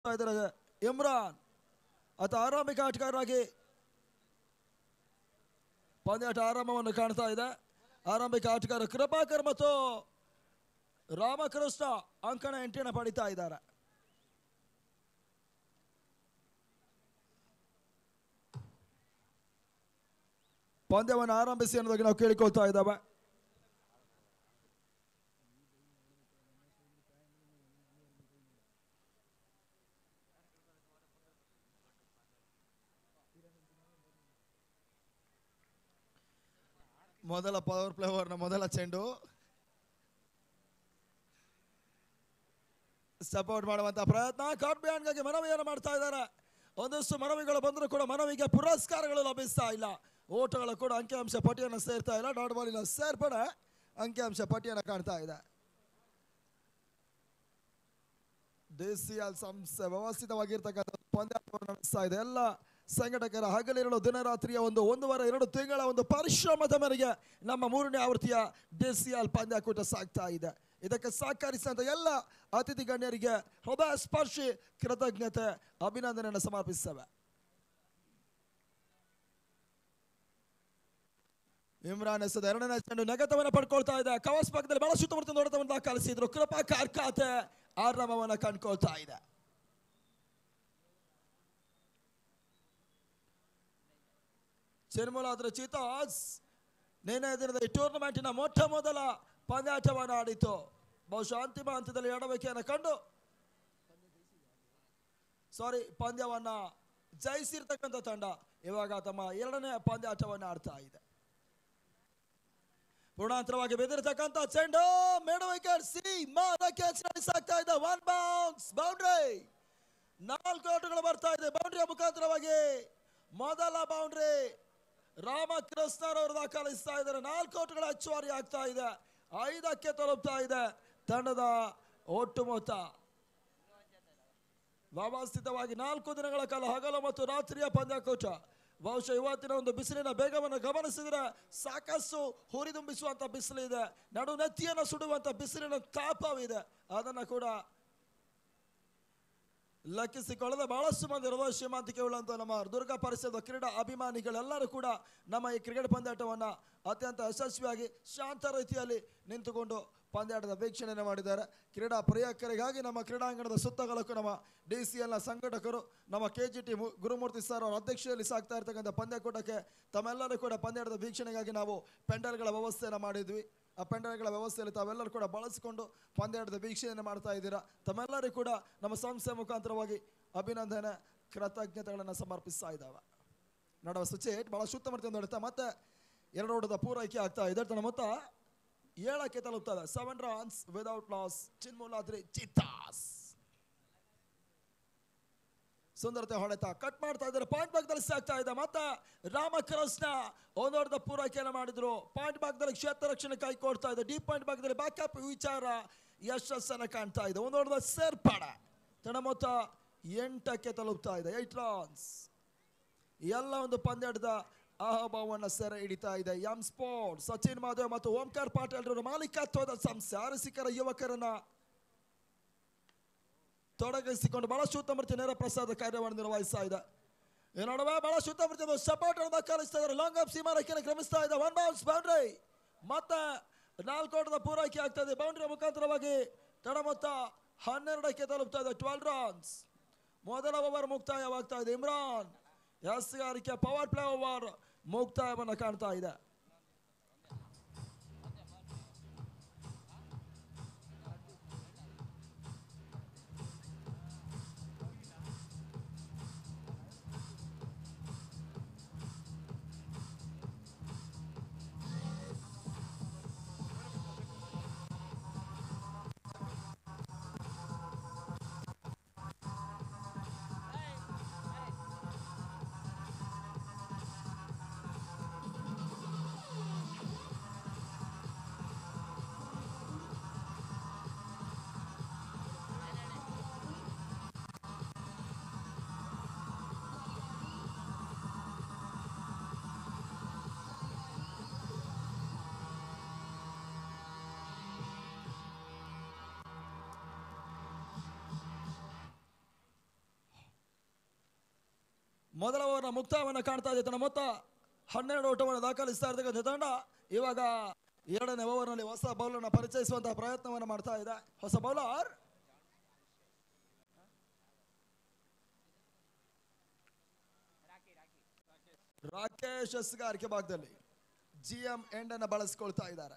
ಇದ್ದಾರೆ ಇಮ್ರಾನ್ ಆತ ಆರಂಭಿಕ ಆಟಗಾರರಾಗಿ ಪಂದ್ಯಾಟ ಆರಂಭವನ್ನು ಕಾಣ್ತಾ ಇದೆ ಆರಂಭಿಕ ಆಟಗಾರ ಕೃಪಾಕರ್ ಮತ್ತು ರಾಮಕೃಷ್ಣ ಅಂಕಣ ಎಂಟಿನ ಪಡಿತಾ ಇದ್ದಾರೆ ಪಂದ್ಯವನ್ನು ಆರಂಭಿಸಿ ಅನ್ನೋದಾಗಿ ನಾವು ಕೇಳಿಕೊಳ್ತಾ ಇದ್ದಾವೆ ಮೊದಲ ಪವರ್ ಪ್ಲೇ ಓವರ್ನ ಮೊದಲ ಚೆಂಡು ಸಪೋರ್ಟ್ ಮಾಡುವಂತ ಪ್ರಯತ್ನ ಕಾಟ್ಬಿಯಾನ್ಗಾಗಿ ಮನವಿಯನ್ನು ಮಾಡ್ತಾ ಇದ್ದಾರೆ ಒಂದಷ್ಟು ಮನವಿಗಳು ಬಂದರೂ ಕೂಡ ಮನವಿಗೆ ಪುರಸ್ಕಾರಗಳು ಲಭಿಸ್ತಾ ಇಲ್ಲ ಓಟಗಳು ಕೂಡ ಅಂಕಿಅಂಶ ಪಟ್ಟಿಯನ್ನು ಸೇರ್ತಾ ಇಲ್ಲ ಡಾಟ್ ಬಾಲಿನ ಸೇರ್ಪಡೆ ಅಂಕಿಅಂಶ ಪಟ್ಟಿಯನ್ನು ಕಾಣ್ತಾ ಇದೆ ಡಿಸಿಎಲ್ ಸಂಸ್ಥೆ ವ್ಯವಸ್ಥಿತವಾಗಿರ್ತಕ್ಕಂಥ ಪಂದ್ಯಾಟವನ್ನು ನಡೆಸ್ತಾ ಇದೆ ಎಲ್ಲ ಸಂಘಟಕರ ಹಗಲಿರಲು ದಿನರಾತ್ರಿಯ ಒಂದು ಒಂದೂವರೆ ಎರಡು ತಿಂಗಳ ಒಂದು ಪರಿಶ್ರಮದ ಮೇರೆಗೆ ನಮ್ಮ ಮೂರನೇ ಆವೃತ್ತಿಯ ಡಿಸಿಎಲ್ ಪಂದ್ಯಾಕೂಟ ಸಾಗ್ತಾ ಇದೆ ಇದಕ್ಕೆ ಸಹಕರಿಸಿದಂತ ಎಲ್ಲ ಅತಿಥಿ ಗಣ್ಯರಿಗೆ ಹೃದಯ ಸ್ಪರ್ಶಿ ಕೃತಜ್ಞತೆ ಅಭಿನಂದನೆಯನ್ನು ಸಮರ್ಪಿಸ್ತೇವೆ ಇಮ್ರಾನ್ ಎಸದ ಎರಡನೇ ಚೆಂಡು ನೆಗೆತವನ್ನು ಪಡ್ಕೊಳ್ತಾ ಇದೆ ಕವಾಸ್ ಭಾಗದಲ್ಲಿ ಬಹಳ ಸುತ್ತಮುತ್ತ ನೋಡತವನ್ನು ದಾಖಲಿಸಿದ್ರು ಕೃಪಾ ಕಾರ್ಖಾತೆ ಆರಂಭವನ್ನು ಕಂಡ್ಕೊಳ್ತಾ ಇದೆ ಚಿರ್ಮಲಾದ್ರ ಚಿತಾಸ್ ನಿನ್ನೆ ದಿನದ ಈ ಟೂರ್ನಮೆಂಟಿನ ಮೊಟ್ಟ ಮೊದಲ ಪಂದ್ಯಾಟವನ್ನು ಆಡಿತು ಬಹುಶಃ ಅಂತಿಮ ಹಂತದಲ್ಲಿ ಎಡವೈಕೆಯನ್ನು ಕಂಡು ಸಾರಿ ಪಂದ್ಯವನ್ನ ಜಯಿಸಿರ್ತಕ್ಕಂಥ ತಂಡ ಇವಾಗ ತಮ್ಮ ಎರಡನೇ ಪಂದ್ಯಾಟವನ್ನು ಆಡ್ತಾ ಇದೆ ಪೂರ್ಣಾಂತರವಾಗಿ ಬೆದರಿರ್ತಕ್ಕಂಥ ಚೆಂಡು ಮೇಡ ವಿಕೆಟ್ ಸಿ ಮಾರಕ್ಕೆ ಸಾಗ್ತಾ ಇದೆ ಒನ್ ಬೌನ್ಸ್ ಬೌಂಡ್ರಿ ನಾಲ್ಕು ಆಟಗಳು ಬರ್ತಾ ಇದೆ ಬೌಂಡ್ರಿಯ ಮುಖಾಂತರವಾಗಿ ಮೊದಲ ಬೌಂಡ್ರಿ ರಾಮಕೃಷ್ಣರವರು ದಾಖಲಿಸ್ತಾ ಇದ್ದಾರೆ ನಾಲ್ಕು ಆಟಗಳ ಹೆಚ್ಚುವರಿ ಆಗ್ತಾ ಇದೆ ಐದಕ್ಕೆ ತಲುಪ್ತಾ ಇದೆ ತಂಡದ ಒಟ್ಟು ಮೊತ್ತ ವ್ಯವಸ್ಥಿತವಾಗಿ ನಾಲ್ಕು ದಿನಗಳ ಕಾಲ ಹಗಲು ಮತ್ತು ರಾತ್ರಿಯ ಪಂದ್ಯಾಕೂಟ ಬಹುಶಃ ಇವತ್ತಿನ ಒಂದು ಬಿಸಿಲಿನ ಬೇಗವನ್ನು ಗಮನಿಸಿದ್ರೆ ಸಾಕಷ್ಟು ಹುರಿದುಂಬಿಸುವಂತ ಬಿಸಿಲಿದೆ ನಡು ನೆತ್ತಿಯನ್ನು ಸುಡುವಂತ ಬಿಸಿಲಿನ ತಾಪವಿದೆ ಅದನ್ನ ಕೂಡ ಲೆಕ್ಕಿಸಿಕೊಳ್ಳದೆ ಬಹಳಷ್ಟು ಮಂದಿ ಹೃದಯ ಶ್ರೀಮಂತಿಕೆ ಉಳ್ಳಂತ ನಮ್ಮ ದುರ್ಗಾ ಪರಿಸರದ ಕ್ರೀಡಾ ಅಭಿಮಾನಿಗಳೆಲ್ಲರೂ ಕೂಡ ನಮ್ಮ ಈ ಕ್ರಿಕೆಟ್ ಪಂದ್ಯಾಟವನ್ನು ಅತ್ಯಂತ ಯಶಸ್ವಿಯಾಗಿ ಶಾಂತ ರೀತಿಯಲ್ಲಿ ನಿಂತುಕೊಂಡು ಪಂದ್ಯಾಟದ ವೀಕ್ಷಣೆಯನ್ನು ಮಾಡಿದ್ದಾರೆ ಕ್ರೀಡಾ ಪ್ರಿಯಕರಿಗಾಗಿ ನಮ್ಮ ಕ್ರೀಡಾಂಗಣದ ಸುತ್ತಗಲಕ್ಕೂ ನಮ್ಮ ಡಿ ಸಿ ಎಲ್ನ ಸಂಘಟಕರು ನಮ್ಮ K G T Gurumurthy sir ಅವರ ಅಧ್ಯಕ್ಷತೆಯಲ್ಲಿ ಸಾಗ್ತಾ ಇರ್ತಕ್ಕಂಥ ಪಂದ್ಯಕೂಟಕ್ಕೆ ತಮ್ಮೆಲ್ಲರೂ ಕೂಡ ಪಂದ್ಯಾಟದ ವೀಕ್ಷಣೆಗಾಗಿ ನಾವು ಪೆಂಡಲ್ಗಳ ವ್ಯವಸ್ಥೆಯನ್ನು ಮಾಡಿದ್ವಿ ಆ ಪೆಂಡಲ್ಗಳ ವ್ಯವಸ್ಥೆಯಲ್ಲಿ ತಾವೆಲ್ಲರೂ ಕೂಡ ಬಳಸಿಕೊಂಡು ಪಂದ್ಯಾಟದ ವೀಕ್ಷಣೆಯನ್ನು ಮಾಡ್ತಾ ಇದ್ದೀರಾ ತಮ್ಮೆಲ್ಲರೂ ಕೂಡ ನಮ್ಮ ಸಂಸ್ಥೆ ಮುಖಾಂತರವಾಗಿ ಅಭಿನಂದನೆ ಕೃತಜ್ಞತೆಗಳನ್ನು ಸಮರ್ಪಿಸ್ತಾ ಇದ್ದಾವೆ ನೋಡುವ ಸುಚೇಟ್ ಬಹಳ ಸುತ್ತಮುತ್ತ ನೋಡುತ್ತಾ ಮತ್ತೆ ಎರಡು ಓಟದ ಪೂರೈಕೆ ಆಗ್ತಾ ಇದೆ ತನ್ನ ಮೊತ್ತ ಏಳಕ್ಕೆ ತಲುಪ್ತದೆ seven runs without loss Chinmuladri Cheetahs ಸುಂದರತೆ ಹೊಡೆತ ಕಟ್ ಮಾಡ್ತಾ ಇದ್ದಾರೆ ಪಾಯಿಂಟ್ ಭಾಗದಲ್ಲಿ ಸಾಗ್ತಾ ಇದೆ ಮತ್ತೆ ರಾಮಕೃಷ್ಣ ಒಂದೊಡ್ಡ ಪೂರೈಕೆಯನ್ನು ಮಾಡಿದ್ರು ಪಾಯಿಂಟ್ ಭಾಗದಲ್ಲಿ ಕ್ಷೇತ್ರ ರಕ್ಷಣೆ ಕೈ ಕೊಡ್ತಾ ಇದೆ ಡೀಪ್ ಪಾಯಿಂಟ್ ಭಾಗದಲ್ಲಿ ಬ್ಯಾಕಪ್ ವಿಚಾರ ಯಶಸ್ಸನ್ನು ಕಾಣ್ತಾ ಇದೆ ಒಂದೊಡ್ಡ ಸೇರ್ಪಡೆ ತನ್ನ ಮೊತ್ತ ಎಂಟಕ್ಕೆ ತಲುಪ್ತಾ ಇದೆ ಏಟ್ ರನ್ಸ್ ಎಲ್ಲ ಒಂದು ಪಂದ್ಯದ ಅಹಭಾವವನ್ನು ಸೆರೆ ಹಿಡಿತಾ ಇದೆ ಎಂ ಸ್ಪೋರ್ಟ್ ಸಚಿನ್ ಮಾಧವ್ ಮತ್ತು ಓಂಕಾರ್ ಪಾಟೀಲ್ ರವರ ಮಾಲೀಕತ್ವದ ಸಂಸ್ಥೆ ಅರಸಿಕರ ಯುವಕರನ್ನ ತೊಡಗಿಸಿಕೊಂಡು ಬಹಳ ಉತ್ತಮರ್ತಿ ನೇರ ಪ್ರಸಾದ ಕಾರ್ಯವನ್ನು ನಿರ್ವಹಿಸ್ತಾ ಇದೆ ಈ ನಡುವೆ ಬಹಳ ಉತ್ತಮರ್ತಿ ಸಪೋರ್ಟ್ ಅನ್ನು ದಾಖಲಿಸ್ತಾ ಇದ್ದಾರೆ ಲಾಂಗ್ ಆಫ್ ಸೀಮಾರೇಖೆಯನ್ನು ಕ್ರಮಿಸ್ತಾ ಇದೆ ಒನ್ ಬೌನ್ಸ್ ಬೌಂಡ್ರಿ ಮತ್ತೆ ನಾಲ್ಕು ಓಟದ ಪೂರೈಕೆ ಆಗ್ತಾ ಇದೆ ಬೌಂಡ್ರಿ ಮುಖಾಂತರವಾಗಿ ತಡ ಮೊತ್ತ ಹನ್ನೆರಡಕ್ಕೆ ತಲುಪ್ತಾ ಇದೆ ಟ್ವೆಲ್ ರನ್ಸ್ ಮೊದಲ ಓವರ್ ಮುಕ್ತಾಯವಾಗ್ತಾ ಇದೆ ಇಮ್ರಾನ್ ಎಸ್ಗಾರಿಕೆ ಪವರ್ ಪ್ಲೇ ಓವರ್ ಮುಕ್ತಾಯವನ್ನು ಕಾಣ್ತಾ ಇದೆ ಮೊದಲ ಓವರ್ನ ಮುಕ್ತಾಯವನ್ನು ಕಾಣ್ತಾ ಇದೆ ತನ್ನ ಮೊತ್ತ ಹನ್ನೆರಡು ಓಟವನ್ನು ದಾಖಲಿಸ್ತಾ ಇರ್ತಕ್ಕಂಥ ತಂಡ ಇವಾಗ ಎರಡನೇ ಓವರ್ನಲ್ಲಿ ಹೊಸ ಬೌಲರ್ನ ಪರಿಚಯಿಸುವಂತಹ ಪ್ರಯತ್ನವನ್ನು ಮಾಡ್ತಾ ಇದೆ ಹೊಸ ಬೌಲರ್ ರಾಕೇಶ್ ಎಸ್ಗಾರಿಕೆ ಭಾಗದಲ್ಲಿ ಜಿ ಎಂ ಎಂಡ್ ಅನ್ನ ಬಳಸ್ಕೊಳ್ತಾ ಇದ್ದಾರೆ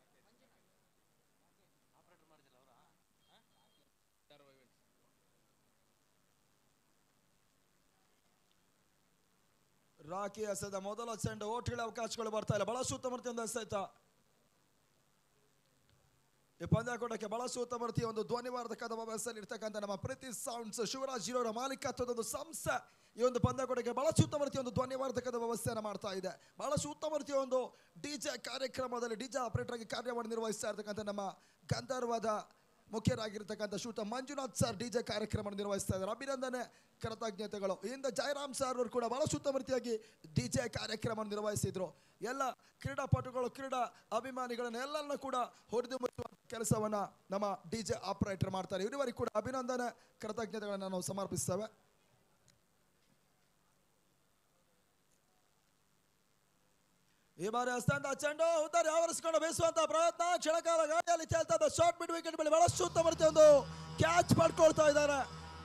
ರಾಕಿ ಎಸೆದ ಮೊದಲ ಚೆಂಡು ಓಟ್ಗಳ ಅವಕಾಶಗಳು ಬರ್ತಾ ಇಲ್ಲ ಬಹಳಷ್ಟು ಉತ್ತಮರ್ತಿಯಿಂದ ಎಸೆತ ಈ ಪಂದ್ಯಾಕೂಟಕ್ಕೆ ಬಹಳಷ್ಟು ಉತ್ತಮರ್ತಿ ಒಂದು ಧ್ವನಿವಾರ್ಧಕದ ವ್ಯವಸ್ಥೆಯಲ್ಲಿ ಇರ್ತಕ್ಕಂಥ ನಮ್ಮ ಪ್ರೀತಿ ಸೌಂಡ್ಸ್ ಶಿವರಾಜ್ ಜೀರೋರ ಮಾಲೀಕತ್ವದ ಒಂದು ಸಂಸ್ಥೆ ಈ ಒಂದು ಪಂದ್ಯಾಕೂಟಕ್ಕೆ ಬಹಳಷ್ಟು ಉತ್ತಮರ್ತಿ ಒಂದು ಧ್ವನಿವಾರ್ಧಕದ ವ್ಯವಸ್ಥೆಯನ್ನು ಮಾಡ್ತಾ ಇದೆ ಬಹಳಷ್ಟು ಉತ್ತಮರ್ತಿಯ ಒಂದು ಡಿಜೆ ಕಾರ್ಯಕ್ರಮದಲ್ಲಿ ಡಿಜೆ ಆಪರೇಟರ್ ಆಗಿ ಕಾರ್ಯವನ್ನು ನಿರ್ವಹಿಸ್ತಾ ಇರ್ತಕ್ಕಂಥ ನಮ್ಮ ಗಂಧರ್ವದ ಮುಖ್ಯರಾಗಿರ್ತಕ್ಕಂಥ ಶೂಟ ಮಂಜುನಾಥ್ ಸರ್ ಡಿಜೆ ಕಾರ್ಯಕ್ರಮ ನಿರ್ವಹಿಸ್ತಾ ಇದ್ದಾರೆ ಅಭಿನಂದನೆ ಕೃತಜ್ಞತೆಗಳು ಇಂದ ಜಯರಾಮ್ ಸರ್ ಅವರು ಕೂಡ ಬಹಳ ಸುತ್ತಮುತ್ತಿಯಾಗಿ ಡಿಜೆ ಕಾರ್ಯಕ್ರಮ ನಿರ್ವಹಿಸಿದ್ರು ಎಲ್ಲ ಕ್ರೀಡಾಪಟುಗಳು ಕ್ರೀಡಾ ಅಭಿಮಾನಿಗಳನ್ನ ಎಲ್ಲರನ್ನ ಕೂಡ ಹೊಡೆದು ಕೆಲಸವನ್ನ ನಮ್ಮ ಡಿಜೆ ಆಪರೇಟರ್ ಮಾಡ್ತಾರೆ ಇವರಿವರಿಗೆ ಕೂಡ ಅಭಿನಂದನೆ ಕೃತಜ್ಞತೆಗಳನ್ನ ನಾವು ಸಮರ್ಪಿಸ್ತೇವೆ ಈ ಬಾರಿ ಹಸ್ತಾಂತ ಚೆಂಡು ಉತ್ತರ ಆವರಿಸಿಕೊಂಡು ಬೀಸುವಂತ ಪ್ರಯತ್ನ ಕ್ಷಣಕಾಲ ಗಾಳಿಯಲ್ಲಿ ತೇಲ್ತಾ ಇದ್ದ ಶಾರ್ಟ್ ಮಿಡ್ ವಿಕೆಟ್ ಮೇಲೆ ಬಹಳಷ್ಟು ಉತ್ತಮ ಒಂದು ಕ್ಯಾಚ್ ಪಡ್ಕೊಳ್ತಾ ಇದ್ದಾರೆ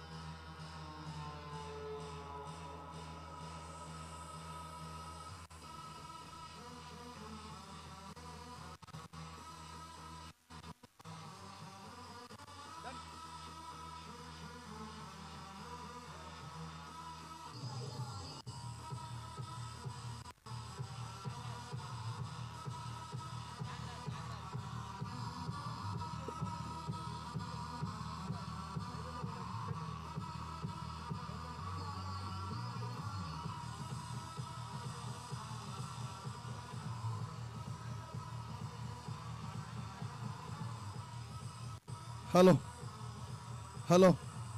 ಹಲೋ ಹಲೋ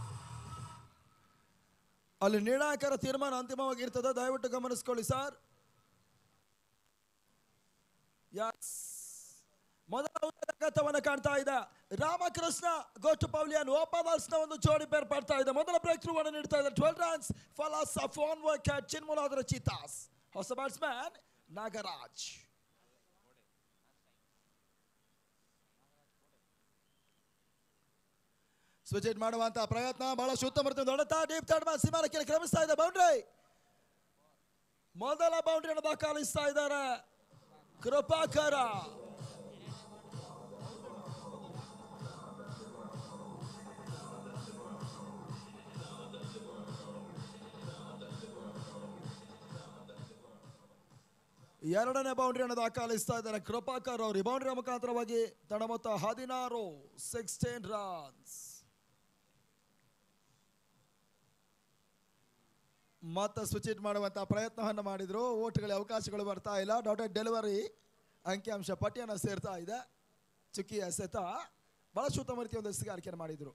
ಅಲ್ಲಿ ನಿರ್ಣಾಯಕರ ತೀರ್ಮಾನ ಅಂತಿಮವಾಗಿರ್ತದೆ ದಯವಿಟ್ಟು ಗಮನಿಸ್ಕೊಳ್ಳಿ ಸರ್ ಯಸ್ ಮೊದಲ ಉತ್ತರಗತವನ್ನು ಕಾಣ್ತಾ ಇದೆ ರಾಮಕೃಷ್ಣ ಗೋಟು ಪೌಲಿಯನ್ ಓಪನರ್ಸ್ ನ ಒಂದು ಜೋಡಿ ಬೇರ್ಪಡ್ತಾ ಇದೆ ಮೊದಲ ಬ್ರೇಕ್ ಥ್ರೂ ಅನ್ನು ನೀಡ್ತಾ ಇದೆ twelve runs for loss of one wicket Chinmuladri Cheetahs ಹೊಸ ಬ್ಯಾಟ್ಸ್ಮನ್ ನಾಗರಾಜ್ ಸ್ವಿಚ್ ಮಾಡುವಂತ ಪ್ರಯತ್ನ ಬಹಳಷ್ಟು ಉತ್ತಮ ದೊಡ್ಡ ಡೀಪ್ ಥರ್ಡ್ ಮ್ಯಾಚ್ ಸೀಮಾನಕ್ಕೆ ಕ್ರಮಿಸ್ತಾ ಇದೆ ಬೌಂಡ್ರಿ ಮೊದಲ ಬೌಂಡ್ರಿಯನ್ನು ದಾಖಲಿಸ್ತಾ ಇದ್ದಾರೆ ಕೃಪಾಕರ ಎರಡನೇ ಬೌಂಡ್ರಿಯನ್ನು ದಾಖಲಿಸ್ತಾ ಇದ್ದಾರೆ ಕೃಪಾಕರ್ ಅವರು ಈ ಬೌಂಡ್ರಿಯ ಮುಖಾಂತರವಾಗಿ ತನ್ನ ಮೊತ್ತ ಹದಿನಾರು ಸಿಕ್ಸ್ಟೀನ್ ರನ್ಸ್ ಮತ್ತೆ ಸ್ವಿಚ್ ಇಟ್ ಮಾಡುವಂತ ಪ್ರಯತ್ನವನ್ನು ಮಾಡಿದ್ರು ಓಟ್ಗಳ ಅವಕಾಶಗಳು ಬರ್ತಾ ಇಲ್ಲ ಡಾಟೆಡ್ ಡೆಲಿವರಿ ಅಂಕಿಅಂಶ ಪಟ್ಟಿಯನ್ನು ಸೇರ್ತಾ ಇದೆ ಚುಕ್ಕಿ ಎಸೆತ ಬಹಳಷ್ಟು ಉತ್ತಮ ರೀತಿಯ ಒಂದು ಎಸೆಗಾರಿಕೆಯನ್ನು ಮಾಡಿದ್ರು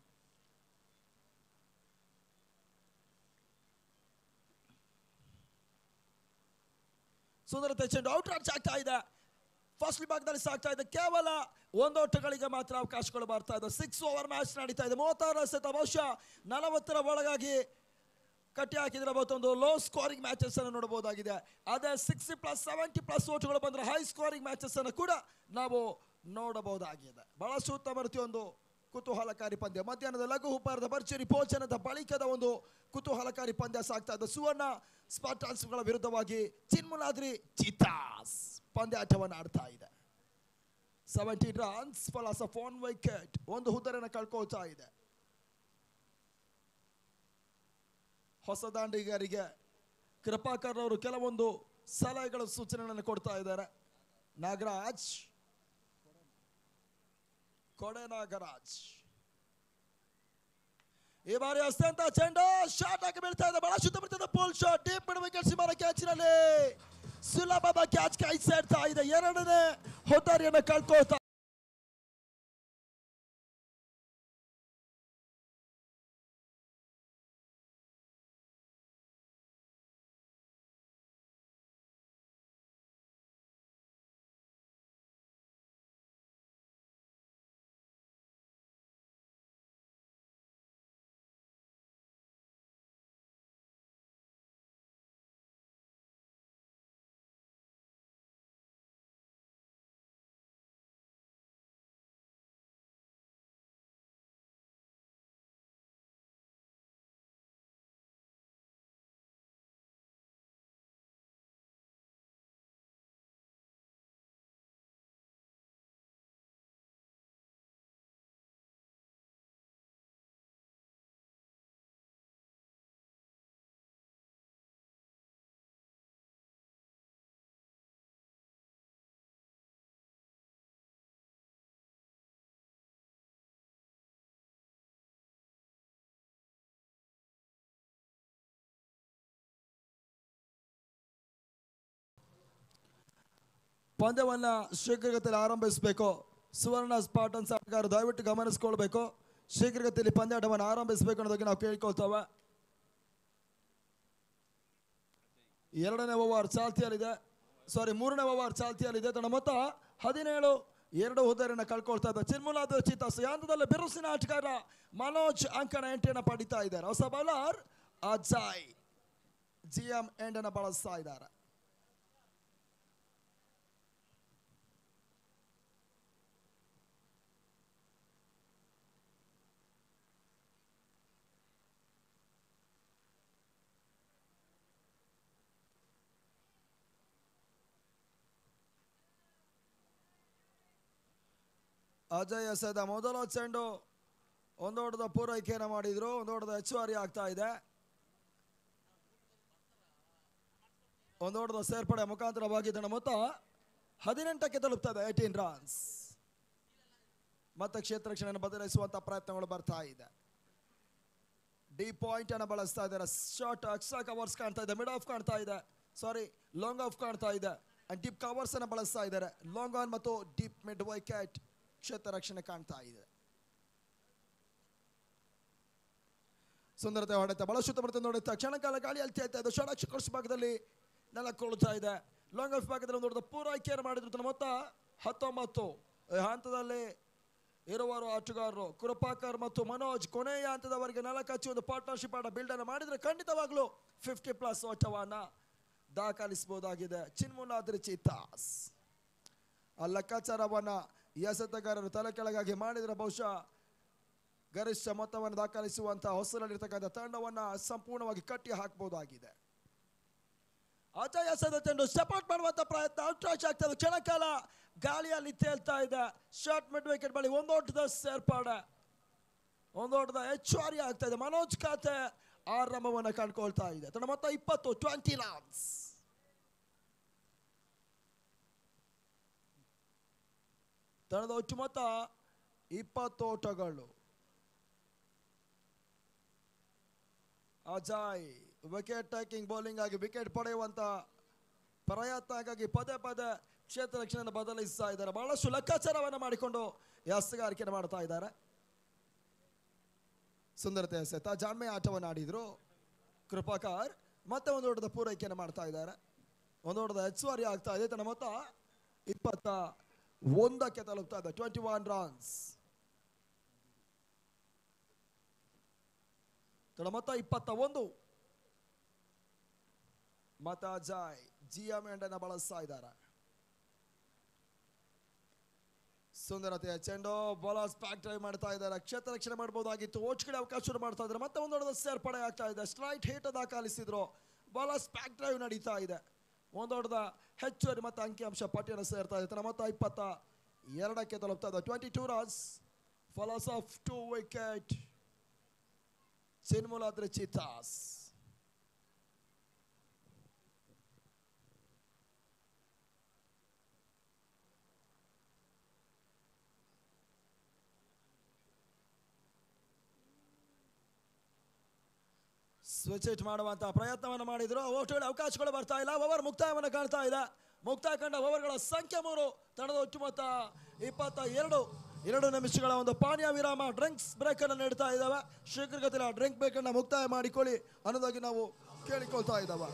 ಸುಂದರತೆ ಚೆಂಡು ಔಟ್ ರನ್ಸ್ ಆಗ್ತಾ ಇದೆ ಫಸ್ಟ್ ವಿಭಾಗದಲ್ಲಿ ಸಾಗ್ತಾ ಇದೆ ಕೇವಲ ಒಂದು ಓಟಗಳಿಗೆ ಮಾತ್ರ ಅವಕಾಶಗಳು ಬರ್ತಾ ಇದೆ ಸಿಕ್ಸ್ ಓವರ್ ಮ್ಯಾಚ್ ನಡೀತಾ ಇದೆ ಮೂವತ್ತಾರು ಎಸೆತ ಬಹುಶಃ ನಲವತ್ತರ ಒಳಗಾಗಿ ಕಟ್ಟಿ ಹಾಕಿದ್ರೆ ಒಂದು ಲೋ ಸ್ಕೋರಿಂಗ್ ಮ್ಯಾಚಸ್ ಅನ್ನು ನೋಡಬಹುದಾಗಿದೆ ಅದೇ ಸಿಕ್ಸ್ಟಿ ಪ್ಲಸ್ ಸೆವೆಂಟಿ ಪ್ಲಸ್ ಓಟ್ಗಳು ಬಂದ್ರೆ ಹೈ ಸ್ಕೋರಿಂಗ್ ಮ್ಯಾಚಸ್ ಅನ್ನು ಕೂಡ ನಾವು ನೋಡಬಹುದಾಗಿದೆ ಬಹಳಷ್ಟು ಉತ್ತಮ ರೀತಿಯ ಒಂದು ಕುತೂಹಲಕಾರಿ ಪಂದ್ಯ ಮಧ್ಯಾಹ್ನದ ಲಘು ಉಪಾರದ ಭರ್ಜರಿ ಭೋಜನದ ಬಳಿಕದ ಒಂದು ಕುತೂಹಲಕಾರಿ ಪಂದ್ಯ ಸಾಗ್ತಾ ಇದೆ ಸುವರ್ಣ ಸ್ಪಾಟಾನ್ಸ್ಗಳ ವಿರುದ್ಧವಾಗಿ ಚಿನ್ಮುಲಾದ್ರಿ ಚಿತಾಸ್ ಪಂದ್ಯಾಟವನ್ನು ಆಡ್ತಾ ಇದೆ seventy runs for loss of one wicket ಒಂದು ಹುದ್ದರನ್ನು ಕಳ್ಕೊಳ್ತಾ ಇದೆ ಹೊಸ ದಾಂಡಿಗರಿಗೆ ಕೃಪಾಕರ್ ಅವರು ಕೆಲವೊಂದು ಸಲಹೆಗಳ ಸೂಚನೆಗಳನ್ನು ಕೊಡ್ತಾ ಇದ್ದಾರೆ ನಾಗರಾಜ್ ಕೊಡೆ ನಾಗರಾಜ್ ಈ ಬಾರಿ ಅತ್ಯಂತ ಚೆಂಡು ಶಾಟ್ ಆಗಿ ಬೀಳ್ತಾ ಇದೆ ಬಹಳ ಶುದ್ಧ ಬರ್ತದೆ ಪೋಲ್ ಶಾಟ್ ಡೀಪ್ ವಿಕೆಟ್ ಸಿಮಾರ ಕ್ಯಾಚಿನಲ್ಲಿ ಸುಲಭದ ಕ್ಯಾಚ್ ಕೈ ಸೇರ್ತಾ ಇದೆ ಎರಡನೇ ಹೊದ್ದಾರಿಯನ್ನು ಕಳ್ಕೊಳ್ತಾ ಪಂದ್ಯವನ್ನ ಶೀಘ್ರಗತಿಯಲ್ಲಿ ಆರಂಭಿಸಬೇಕು ಸುವರ್ಣ ಸ್ಪಾಟನ್ ಸರ್ಕಾರ ದಯವಿಟ್ಟು ಗಮನಿಸ್ಕೊಳ್ಬೇಕು ಶೀಘ್ರಗತಿಯಲ್ಲಿ ಪಂದ್ಯಾಟವನ್ನು ಆರಂಭಿಸಬೇಕು ಅನ್ನೋದಕ್ಕೆ ನಾವು ಕೇಳ್ಕೊಳ್ತೇವೆ ಎರಡನೇ ಓವರ್ ಚಾಲ್ತಿಯಲ್ಲಿದೆ ಸಾರಿ ಮೂರನೇ ಓವರ್ ಚಾಲ್ತಿಯಲ್ಲಿದೆ ತನ್ನ ಮೊತ್ತ ಹದಿನೇಳು ಎರಡು ಹುದ್ದೆಯನ್ನ ಕಳ್ಕೊಳ್ತಾ ಇದ್ದಾರೆ ಚಿನ್ಮುಲಾದ ಚಿತ್ತ ಯಾಂತ್ರದಲ್ಲಿ ಬಿರುಸಿನ ಆಟಗಾರ ಮನೋಜ್ ಅಂಕಣ ಎಂಟೆಯನ್ನು ಪಡಿತಾ ಇದ್ದಾರೆ ಹೊಸ ಬೌಲರ್ ಅಜಯ್ ಜಿ ಎಂ ಎಂಡನ್ನು ಬಳಸ್ತಾ ಇದ್ದಾರೆ ಅಜಯ್ ಎಸೆದ ಮೊದಲ ಚೆಂಡು ಒಂದೋಟದ ಪೂರೈಕೆಯನ್ನು ಮಾಡಿದ್ರು ಒಂದೋಟದ ಹೆಚ್ಚುವರಿ ಆಗ್ತಾ ಇದೆ ಒಂದೋಟದ ಸೇರ್ಪಡೆ ಮುಖಾಂತರವಾಗಿ ಇದನ್ನ ಮೊತ್ತ ಹದಿನೆಂಟಕ್ಕೆ ತಲುಪ್ತದೆ ಏಟೀನ್ ರನ್ಸ್ ಮತ್ತೆ ಕ್ಷೇತ್ರ ರಕ್ಷಣೆಯನ್ನು ಬದಲಾಯಿಸುವಂತ ಪ್ರಯತ್ನಗಳು ಬರ್ತಾ ಇದೆ ಡಿ ಪಾಯಿಂಟ್ ಅನ್ನು ಬಳಸ್ತಾ ಇದ್ದಾರೆ ಶಾರ್ಟ್ ಎಕ್ಸ್ಟ್ರಾ ಕವರ್ಸ್ ಕಾಣ್ತಾ ಇದೆ ಮಿಡ್ ಆಫ್ ಕಾಣ್ತಾ ಇದೆ ಸಾರಿ ಲಾಂಗ್ ಆಫ್ ಕಾಣ್ತಾ ಇದೆ ಅಂಡ್ ಡೀಪ್ ಕವರ್ಸ್ ಅನ್ನು ಬಳಸ್ತಾ ಇದ್ದಾರೆ ಲಾಂಗ್ ಆನ್ ಮತ್ತು ಡೀಪ್ ಮಿಡ್ ವೈಕೆಟ್ ಕ್ಷೇತ್ರ ರಕ್ಷಣೆ ಕಾಣ್ತಾ ಇದೆ ಸುಂದರತೆ ಹೊಡೆತ ಬಹಳ ಶುದ್ಧ ಬರ್ತದೆ ನೋಡುತ್ತಾ ಕ್ಷಣಕಾಲ ಗಾಳಿ ಅಲ್ತಾ ಇದೆ ಷಡಕ್ಷ ಕೋರ್ಸ್ ಭಾಗದಲ್ಲಿ ನೆಲಕ್ಕೊಳ್ತಾ ಇದೆ ಲಾಂಗ್ ಆಫ್ ಭಾಗದಲ್ಲಿ ಒಂದು ದೊಡ್ಡ ಪೂರೈಕೆಯನ್ನು ಮಾಡಿದ್ರು ತನ್ನ ಮೊತ್ತ ಹತ್ತೊಂಬತ್ತು ಈ ಹಂತದಲ್ಲಿ ಇರುವರು ಆಟಗಾರರು ಕೃಪಾಕರ್ ಮತ್ತು ಮನೋಜ್ ಕೊನೆಯ ಹಂತದವರೆಗೆ ನೆಲಕ್ಕೆ ಹಚ್ಚಿ ಒಂದು ಪಾರ್ಟ್ನರ್ಶಿಪ್ ಆಡ ಬಿಲ್ಡ್ ಅನ್ನು ಮಾಡಿದ್ರೆ ಖಂಡಿತವಾಗ್ಲೂ ಫಿಫ್ಟಿ ಪ್ಲಸ್ ಓಟವನ್ನ ದಾಖಲಿಸಬಹುದಾಗಿದೆ ಚಿನ್ಮುಲಾದ್ರಿ ಚಿತ್ತಾಸ್ ಆ ಲೆಕ್ಕಾಚಾರವನ್ನ ಎಸೆತಗಾರರು ತಲೆ ಕೆಳಗಾಗಿ ಮಾಡಿದ್ರೆ ಬಹುಶಃ ಗರಿಷ್ಠ ಮೊತ್ತವನ್ನು ದಾಖಲಿಸುವಂತಹ ಹೊಸರಲ್ಲಿರ್ತಕ್ಕಂಥ ತಂಡವನ್ನ ಸಂಪೂರ್ಣವಾಗಿ ಕಟ್ಟಿ ಹಾಕಬಹುದಾಗಿದೆ ಅಜಯ್ ಎಸೆದ ಚೆಂಡು ಸಪೋರ್ಟ್ ಮಾಡುವಂತ ಪ್ರಯತ್ನ ಔಟ್ರಾಚ್ ಆಗ್ತದೆ ಕ್ಷಣಕಾಲ ಗಾಳಿಯಲ್ಲಿ ತೇಲ್ತಾ ಇದೆ ಶಾರ್ಟ್ ಮಿಡ್ ವಿಕೆಟ್ ಬಳಿ ಒಂದೋಟದ ಸೇರ್ಪಾಡೆ ಒಂದೋಟದ ಹೆಚ್ಚುವರಿ ಆಗ್ತಾ ಇದೆ ಮನೋಜ್ ಖಾತೆ ಆರಂಭವನ್ನು ಕಂಡುಕೊಳ್ತಾ ಇದೆ ತನ್ನ ಮೊತ್ತ ಇಪ್ಪತ್ತು ಟ್ವೆಂಟಿ ರನ್ಸ್ ತಂಡದ ಒಟ್ಟು ಮೊತ್ತ ಇಪ್ಪತ್ತು ಓಟಗಳು ಅಜಯ್ ವಿಕೆಟ್ ಟೇಕಿಂಗ್ ಬೌಲಿಂಗ್ ಆಗಿ ವಿಕೆಟ್ ಪಡೆಯುವಂತ ಪ್ರಯತ್ನಕ್ಕಾಗಿ ಪದೇ ಪದೇ ಕ್ಷೇತ್ರ ರಕ್ಷಣೆಯನ್ನು ಬದಲಿಸ್ತಾ ಇದ್ದಾರೆ ಬಹಳಷ್ಟು ಲೆಕ್ಕಾಚಾರವನ್ನು ಮಾಡಿಕೊಂಡು ಎಸ್ಗಾರಿಕೆಯನ್ನು ಮಾಡ್ತಾ ಇದ್ದಾರೆ ಸುಂದರತೆ ಎಸೆತ ಜಾಣ್ಮೆ ಆಟವನ್ನು ಆಡಿದ್ರು ಕೃಪಾಕರ್ ಮತ್ತೆ ಒಂದು ಓಟದ ಪೂರೈಕೆಯನ್ನು ಮಾಡ್ತಾ ಇದ್ದಾರೆ ಒಂದು ಓಟದ ಹೆಚ್ಚುವರಿ ಆಗ್ತಾ ಇದೆ ತನ್ನ ಮೊತ್ತ ಇಪ್ಪತ್ತ ಒಂದಕ್ಕೆ ತಲುಪ್ತಾ ಇದೆ ಟ್ವೆಂಟಿ ಒನ್ ರನ್ಸ್ ತನ್ನ ಮೊತ್ತ ಇಪ್ಪತ್ತ ಒಂದು ಮತ ಅಜಯ್ ಜಿ ಎಂ ಎಂಡನ್ನು ಬಳಸ್ತಾ ಇದ್ದಾರೆ ಸುಂದರತೆಯ ಚೆಂಡು ಬೌಲರ್ಸ್ ಪ್ಯಾಕ್ ಡ್ರೈವ್ ಮಾಡ್ತಾ ಇದ್ದಾರೆ ಕ್ಷೇತ್ರ ರಕ್ಷಣೆ ಮಾಡಬಹುದಾಗಿತ್ತು ಓಚ್ಕಡೆ ಅವಕಾಶ ಮಾಡ್ತಾ ಇದ್ದಾರೆ ಮತ್ತೆ ಒಂದೊಡದ ಸೇರ್ಪಡೆ ಆಗ್ತಾ ಇದೆ ಸ್ಟ್ರೈಟ್ ಹೇಟ್ ದಾಖಲಿಸಿದ್ರು ಬೌಲರ್ಸ್ ಪ್ಯಾಕ್ ಡ್ರೈವ್ ನಡೀತಾ ಇದೆ ಒಂದೊಡದ ಹೆಚ್ಚುವರಿ ಮತ್ತೆ ಅಂಕಿಅಂಶ ಪಟ್ಟಿಯನ್ನು ಸೇರ್ತಾ ಇದೆ ತನ್ನ ಮೊತ್ತ ಇಪ್ಪತ್ತ ಎರಡಕ್ಕೆ ತಲುಪ್ತಾ ಇದೆ twenty two runs for loss of two wicket Chinmuladri Cheetahs switch it ಮಾಡುವಂತಹ ಪ್ರಯತ್ನವನ್ನು ಮಾಡಿದ್ರು ಓಟುಗಳ ಅವಕಾಶಗಳು ಬರ್ತಾ ಇಲ್ಲ ಓವರ್ ಮುಕ್ತಾಯವನ್ನು ಕಾಣ್ತಾ ಇದೆ ಮುಕ್ತಾಯ ಕಂಡ ಓವರ್ಗಳ ಸಂಖ್ಯೆ ಮೂರು ತಂಡದ ಒಟ್ಟು ಮೊತ್ತ ಇಪ್ಪತ್ತ ಎರಡು ಎರಡು ನಿಮಿಷಗಳ ಒಂದು ಪಾನೀಯ ವಿರಾಮ ಡ್ರಿಂಕ್ಸ್ ಬ್ರೇಕ್ ಅನ್ನು ನೀಡ್ತಾ ಇದ್ದಾವೆ ಶೀಘ್ರಗತಿಯಲ್ಲಿ ಆ ಡ್ರಿಂಕ್ ಬ್ರೇಕ್ ಅನ್ನು ಮುಕ್ತಾಯ ಮಾಡಿಕೊಳ್ಳಿ ಅನ್ನೋದಾಗಿ ನಾವು ಕೇಳಿಕೊಳ್ತಾ ಇದ್ದಾವೆ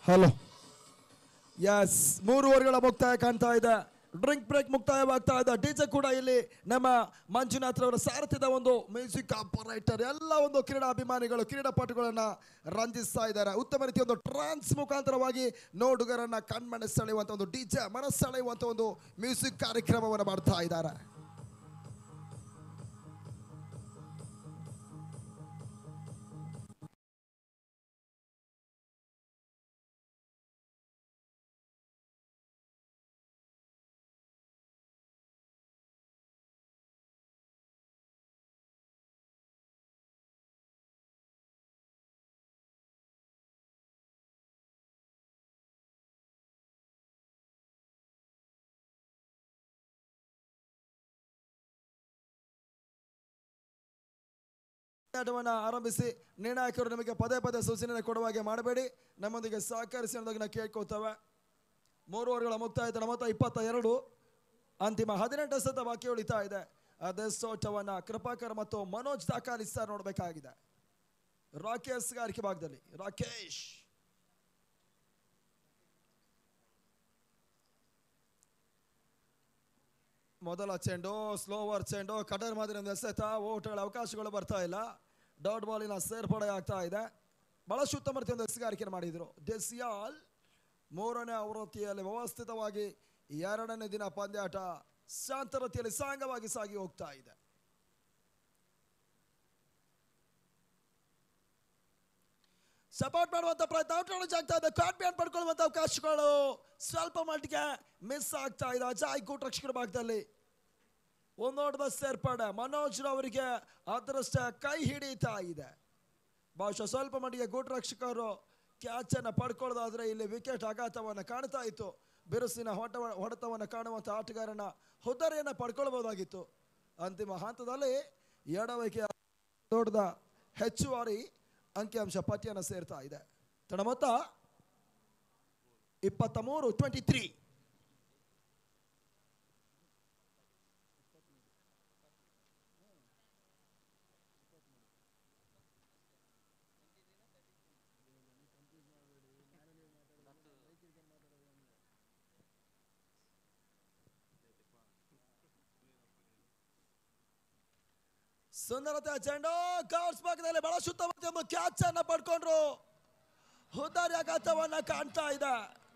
ಹಲೋ ಎಸ್ ಮೂರುವರೆಗಳ ಮುಕ್ತಾಯ ಕಾಣ್ತಾ ಇದೆ ಡ್ರಿಂಕ್ ಬ್ರೇಕ್ ಮುಕ್ತಾಯವಾಗ್ತಾ ಇದೆ ಡಿಜೆ ಕೂಡ ಇಲ್ಲಿ ನಮ್ಮ ಮಂಜುನಾಥ್ ಅವರ ಸಾರಥ್ಯದ ಒಂದು ಮ್ಯೂಸಿಕ್ ಆಪರೇಟರ್ ಎಲ್ಲ ಒಂದು ಕ್ರೀಡಾ ಅಭಿಮಾನಿಗಳು ಕ್ರೀಡಾಪಟುಗಳನ್ನ ರಂಜಿಸ್ತಾ ಇದ್ದಾರೆ ಉತ್ತಮ ರೀತಿಯ ಒಂದು ಟ್ರಾನ್ಸ್ ಮುಖಾಂತರವಾಗಿ ನೋಡುಗರನ್ನ ಕಣ್ಮನೆ ಸೆಳೆಯುವಂತ ಒಂದು ಡಿಜೆ ಮನಸ್ಸೆಳೆಯುವಂತ ಒಂದು ಮ್ಯೂಸಿಕ್ ಕಾರ್ಯಕ್ರಮವನ್ನು ಮಾಡ್ತಾ ಇದ್ದಾರೆ ಆಟವನ್ನು ಆರಂಭಿಸಿ ನಿರ್ಣಾಯಕರು ನಿಮಗೆ ಪದೇ ಪದೇ ಸೂಚನೆ ಕೊಡುವ ಹಾಗೆ ಮಾಡಬೇಡಿ ನಮ್ಮೊಂದಿಗೆ ಸಹಕರಿಸಿ ಅನ್ನೋದಕ್ಕೆ ನಾವು ಕೇಳ್ಕೊಳ್ತೇವೆ ಮೂರು ಓವರ್ಗಳ ಮುಕ್ತಾಯ ಮೊತ್ತ ಇಪ್ಪತ್ತ ಎರಡು ಅಂತಿಮ ಹದಿನೆಂಟು ಸತ ಬಾಕಿ ಉಳಿತಾ ಇದೆ ಅದೆಸೋಟವನ್ನ ಕೃಪಾಕರ್ ಮತ್ತು ಮನೋಜ್ ದಾಖಲಿಸ್ತಾ ನೋಡಬೇಕಾಗಿದೆ ರಾಕೇಶ್ ಗಾರಿಕೆ ಭಾಗದಲ್ಲಿ ರಾಕೇಶ್ ಮೊದಲ ಚೆಂಡು ಸ್ಲೋವರ್ ಚೆಂಡು ಕಟರ್ ಮಾದರಿ ಒಂದು ಎಸೆತ ಓಟಗಳ ಅವಕಾಶಗಳು ಬರ್ತಾ ಇಲ್ಲ ಡಾಟ್ ಬಾಲಿನ ಸೇರ್ಪಡೆ ಆಗ್ತಾ ಇದೆ ಬಹಳಷ್ಟು ಉತ್ತಮ ರೀತಿಯ ಒಂದು ಎಸೆಗಾರಿಕೆ ಮಾಡಿದ್ರು ಡೆಸಿಯಾಲ್ ಮೂರನೇ ಆವೃತ್ತಿಯಲ್ಲಿ ವ್ಯವಸ್ಥಿತವಾಗಿ ಎರಡನೇ ದಿನ ಪಂದ್ಯಾಟ ಶಾಂತರತಿಯಲ್ಲಿ ಸಾಂಗವಾಗಿ ಸಾಗಿ ಹೋಗ್ತಾ ಇದೆ ಸಪೋರ್ಟ್ ಮಾಡುವಂತ ಪ್ರಯತ್ನ ಔಟ್ ಆಗ್ತಾ ಇದೆ ಕಾನ್ಫಿಡೆಂಟ್ ಪಡ್ಕೊಳ್ಳುವಂತ ಅವಕಾಶಗಳು ಸ್ವಲ್ಪ ಮಟ್ಟಿಗೆ ಮಿಸ್ ಆಗ್ತಾ ಇದೆ ಅಜಾಯ್ ಕೂಟ್ ರಕ್ಷಕರ ಭಾಗದಲ್ಲಿ ಒಂದೋಟದ ಸೇರ್ಪಡೆ ಮನೋಜ್ ರವರಿಗೆ ಅದರಷ್ಟ ಕೈ ಹಿಡಿತಾ ಇದೆ ಬಹುಶಃ ಸ್ವಲ್ಪ ಮಟ್ಟಿಗೆ ಗೂಟ್ ರಕ್ಷಕರು ಕ್ಯಾಚ್ ಅನ್ನ ಪಡ್ಕೊಳ್ಳೋದಾದ್ರೆ ಇಲ್ಲಿ ವಿಕೆಟ್ ಆಘಾತವನ್ನ ಕಾಣ್ತಾ ಇತ್ತು ಬಿರುಸಿನ ಹೊಟ ಹೊಡೆತವನ್ನು ಕಾಣುವಂತ ಆಟಗಾರನ ಹುದ್ದರೆಯನ್ನ ಪಡ್ಕೊಳ್ಬಹುದಾಗಿತ್ತು ಅಂತಿಮ ಹಂತದಲ್ಲಿ ಎಡವೈಕೆ ದೊಡ್ಡದ ಹೆಚ್ಚುವರಿ ಅಂಕಿಅಂಶ ಪಟ್ಟಿಯನ್ನು ಸೇರ್ತಾ ಇದೆ ತಡ ಮೊತ್ತ ಇಪ್ಪತ್ತ ಮೂರು ಟ್ವೆಂಟಿ ತ್ರೀ ಸುಂದರತೆ ಚೆಂಡು ಕೌರ್ಸ್ ಭಾಗದಲ್ಲಿ ಬಹಳ ಶುದ್ಧವಾದ ಒಂದು ಕ್ಯಾಚ್ ಅನ್ನ ಪಡ್ಕೊಂಡ್ರು ಹುದ್ದಾರಿ ಆಘಾತವನ್ನ ಕಾಣ್ತಾ ಇದೆ